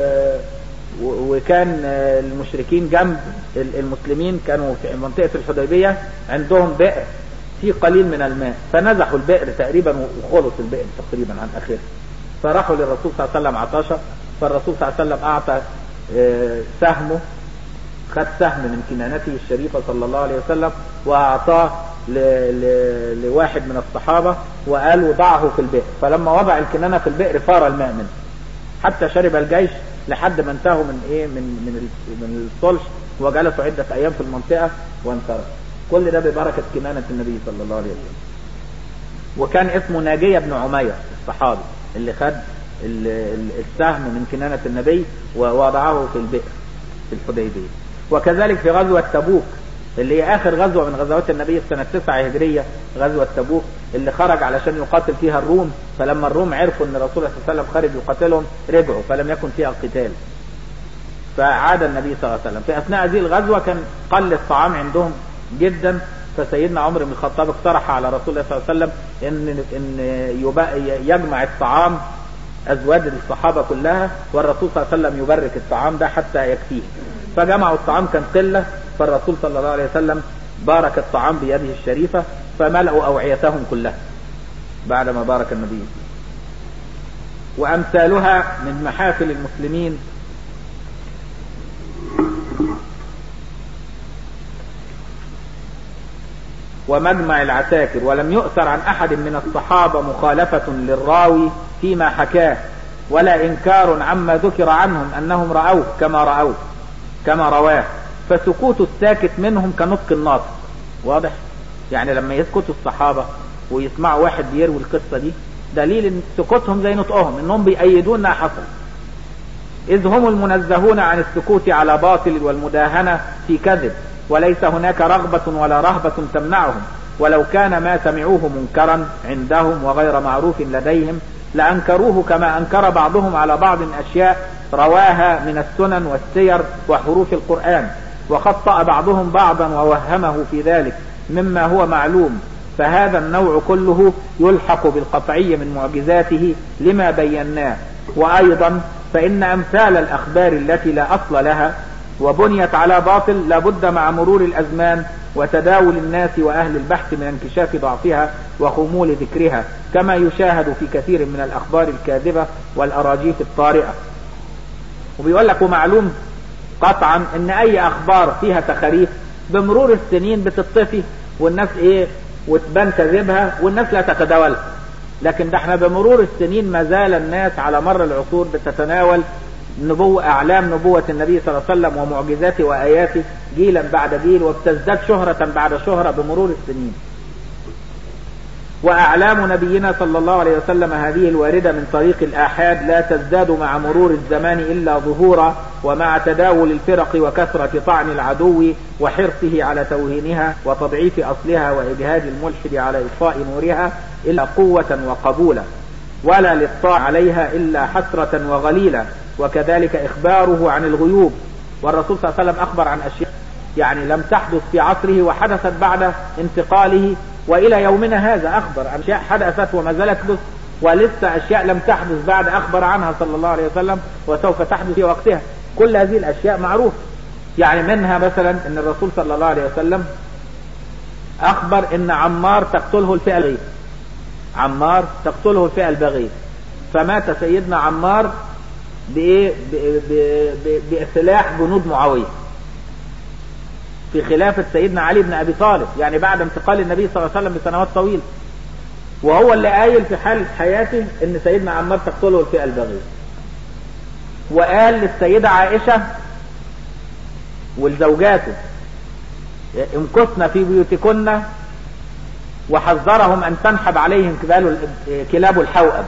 وكان المشركين جنب المسلمين كانوا في منطقة الحديبية عندهم بئر فيه قليل من الماء فنزحوا البئر تقريبا وخلص البئر تقريبا عن اخره فراحوا للرسول صلى الله عليه وسلم عطاشة فالرسول صلى الله عليه وسلم اعطى سهمه خد سهم من كنانته الشريفة صلى الله عليه وسلم واعطاه ل... ل... لواحد من الصحابة وقال وضعه في البئر فلما وضع الكنانة في البئر فار الماء منه حتى شرب الجيش لحد ما انتهوا من ايه من من من الصلح وجلسوا عدة ايام في المنطقة وانصرف كل ده ببركة كنانة النبي صلى الله عليه وسلم وكان اسمه ناجية بن عمير الصحابي اللي خد السهم من كنانة النبي ووضعه في البئر في الحديبية وكذلك في غزوة تبوك اللي هي اخر غزوة من غزوات النبي في سنة 9 هجرية غزوة تبوك اللي خرج علشان يقاتل فيها الروم فلما الروم عرفوا ان الرسول صلى الله عليه وسلم خرج يقاتلهم رجعوا فلم يكن فيها قتال فعاد النبي صلى الله عليه وسلم في اثناء هذه الغزوة كان قل الطعام عندهم جدا فسيدنا عمر بن الخطاب اقترح على رسول الله صلى الله عليه وسلم ان ان يجمع الطعام ازواج الصحابة كلها والرسول صلى الله عليه وسلم يبرك الطعام ده حتى يكفيه فجمعوا الطعام كان قلة فالرسول صلى الله عليه وسلم بارك الطعام بيده الشريفة فملأوا أوعيتهم كلها بعدما بارك النبي وأمثالها من محافل المسلمين ومجمع العساكر ولم يؤثر عن أحد من الصحابة مخالفة للراوي فيما حكاه ولا إنكار عما ذكر عنهم أنهم رأوه كما رأوه كما رواه فسكوت الساكت منهم كنطق الناطق واضح يعني لما يسكتوا الصحابة ويسمعوا واحد بيروي القصة دي دليل ان سكوتهم زي نطقهم انهم بيأيدون انها حصل اذ هم المنزهون عن السكوت على باطل والمداهنة في كذب وليس هناك رغبة ولا رهبة تمنعهم ولو كان ما سمعوه منكرا عندهم وغير معروف لديهم لأنكروه كما أنكر بعضهم على بعض أشياء رواها من السنن والسير وحروف القرآن وخطأ بعضهم بعضا ووهمه في ذلك مما هو معلوم فهذا النوع كله يلحق بالقطعي من معجزاته لما بيناه وأيضا فإن أمثال الأخبار التي لا أصل لها وبنيت على باطل لابد مع مرور الأزمان وتداول الناس وأهل البحث من انكشاف ضعفها وخمول ذكرها كما يشاهد في كثير من الأخبار الكاذبة والأراجيف الطارئة وبيقول لك ومعلوم قطعا ان اي اخبار فيها تخاريف بمرور السنين بتطفي والناس ايه وتبان كذبها والناس لا تتداولها لكن ده احنا بمرور السنين ما زال الناس على مر العصور بتتناول نبوة اعلام نبوة النبي صلى الله عليه وسلم ومعجزاته واياته جيلا بعد جيل وبتزداد شهرة بعد شهرة بمرور السنين وأعلام نبينا صلى الله عليه وسلم هذه الواردة من طريق الآحاد لا تزداد مع مرور الزمان إلا ظهورا ومع تداول الفرق وكثرة طعن العدو وحرصه على توهينها وتضعيف أصلها وإجهاد الملحد على إطفاء نورها إلا قوة وقبولا ولا للطاع عليها إلا حسرة وغليلة وكذلك إخباره عن الغيوب والرسول صلى الله عليه وسلم أخبر عن أشياء يعني لم تحدث في عصره وحدثت بعد انتقاله والى يومنا هذا اخبر عن اشياء حدثت وما زالت تحدث ولسه اشياء لم تحدث بعد اخبر عنها صلى الله عليه وسلم وسوف تحدث في وقتها كل هذه الاشياء معروفه يعني منها مثلا ان الرسول صلى الله عليه وسلم اخبر ان عمار تقتله الفئه البغيه عمار تقتله الفئه البغيه فمات سيدنا عمار بايه بسلاح جنود معاويه في خلافة سيدنا علي بن أبي طالب يعني بعد انتقال النبي صلى الله عليه وسلم بسنوات طويلة وهو اللي قايل في حال حياته ان سيدنا عمار تقتله الفئة البغية وقال للسيدة عائشة ولزوجاته امكثن في بيوتكن وحذرهم ان تنحب عليهم كلاب الحوأب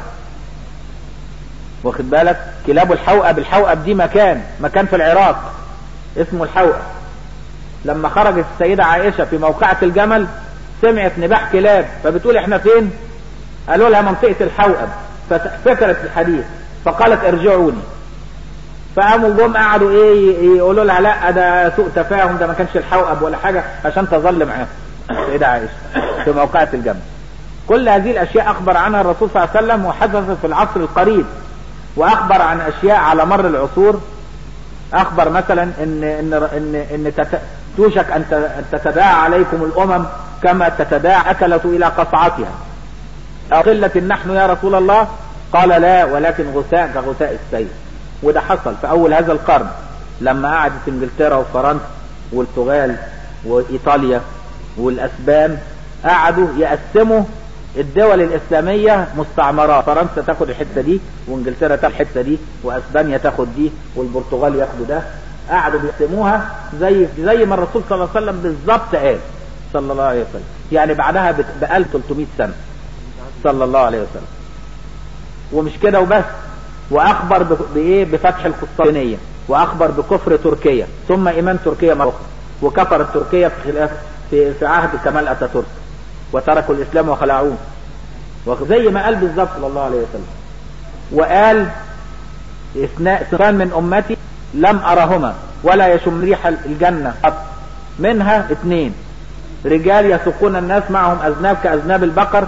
واخد بالك كلاب الحوأب الحوأب دي مكان مكان في العراق اسمه الحوأب لما خرجت السيدة عائشة في موقعة الجمل سمعت نباح كلاب فبتقول احنا فين قالوا لها منطقة الحوأب ففكرت الحديث فقالت ارجعوني فقاموا جم قعدوا ايه يقولوا لها لا ده سوء تفاهم ده ما كانش الحوأب ولا حاجة عشان تظل معاهم السيدة عائشة في موقعة الجمل كل هذه الاشياء اخبر عنها الرسول صلى الله عليه وسلم وحدثت في العصر القريب واخبر عن اشياء على مر العصور اخبر مثلا ان ان ان, إن تت... توشك ان تتداعى عليكم الامم كما تتداعى اكلة الى قصعتها قلة نحن يا رسول الله قال لا ولكن غثاء كغثاء السيل وده حصل في اول هذا القرن لما قعدت انجلترا وفرنسا والبرتغال وايطاليا والاسبان قعدوا يقسموا الدول الاسلامية مستعمرات فرنسا تاخد الحتة دي وانجلترا تاخد الحتة دي واسبانيا تاخد دي والبرتغال ياخدوا ده قعدوا بيقسموها زي زي ما الرسول صلى الله عليه وسلم بالظبط قال صلى الله عليه وسلم يعني بعدها ب 1300 سنة صلى الله عليه وسلم ومش كده وبس واخبر بايه بفتح القسطنطينية واخبر بكفر تركيا ثم ايمان تركيا مرة اخرى وكفرت تركيا في خلاف في, في عهد كمال اتاتورك وتركوا الاسلام وخلعوه وزي ما قال بالظبط صلى الله عليه وسلم وقال اثنان من امتي لم ارهما ولا يشم ريح الجنة قط منها اثنين رجال يسوقون الناس معهم اذناب كاذناب البقر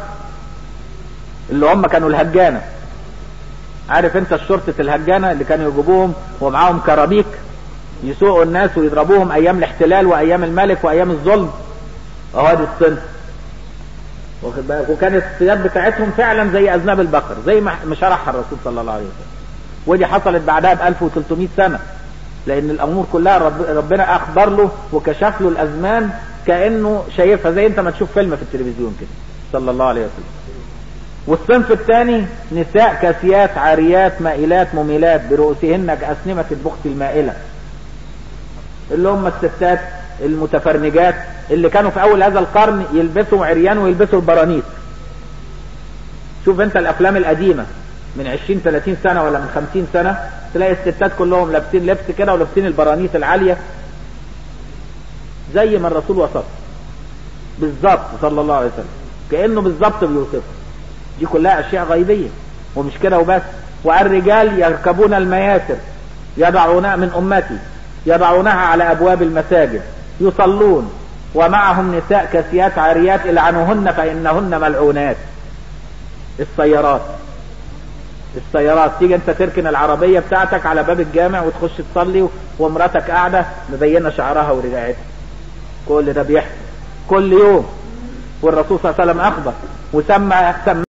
اللي هم كانوا الهجانة عارف انت الشرطة الهجانة اللي كانوا يجيبوهم ومعاهم كرابيك يسوقوا الناس ويضربوهم ايام الاحتلال وايام الملك وايام الظلم اهو هذه الصنف واخد بالك وكانت الثياب بتاعتهم فعلا زي اذناب البقر زي ما شرحها الرسول صلى الله عليه وسلم ودي حصلت بعدها ب 1300 سنة لان الامور كلها رب ربنا اخبر له وكشف له الازمان كانه شايفها زي انت ما تشوف فيلم في التلفزيون كده صلى الله عليه وسلم والصنف الثاني نساء كاسيات عاريات مائلات مميلات برؤوسهن كأسنمة البخت المائلة اللي هم الستات المتفرنجات اللي كانوا في اول هذا القرن يلبسوا عريان ويلبسوا البرانيس شوف انت الافلام القديمة من 20 30 سنة ولا من 50 سنة تلاقي الستات كلهم لابسين لبس كده ولابسين البرانيس العالية زي ما الرسول وصف بالظبط صلى الله عليه وسلم كأنه بالظبط بيوصفه دي كلها اشياء غيبية ومش كده وبس والرجال يركبون المياسر يضعونها من امتي يضعونها على ابواب المساجد يصلون ومعهم نساء كاسيات عاريات العنوهن فانهن ملعونات السيارات السيارات تيجي انت تركن العربية بتاعتك على باب الجامع وتخش تصلي ومراتك قاعدة مبينة شعرها ورجعتها كل ده بيحصل كل يوم والرسول صلى الله عليه وسلم اخبر وسمى سمى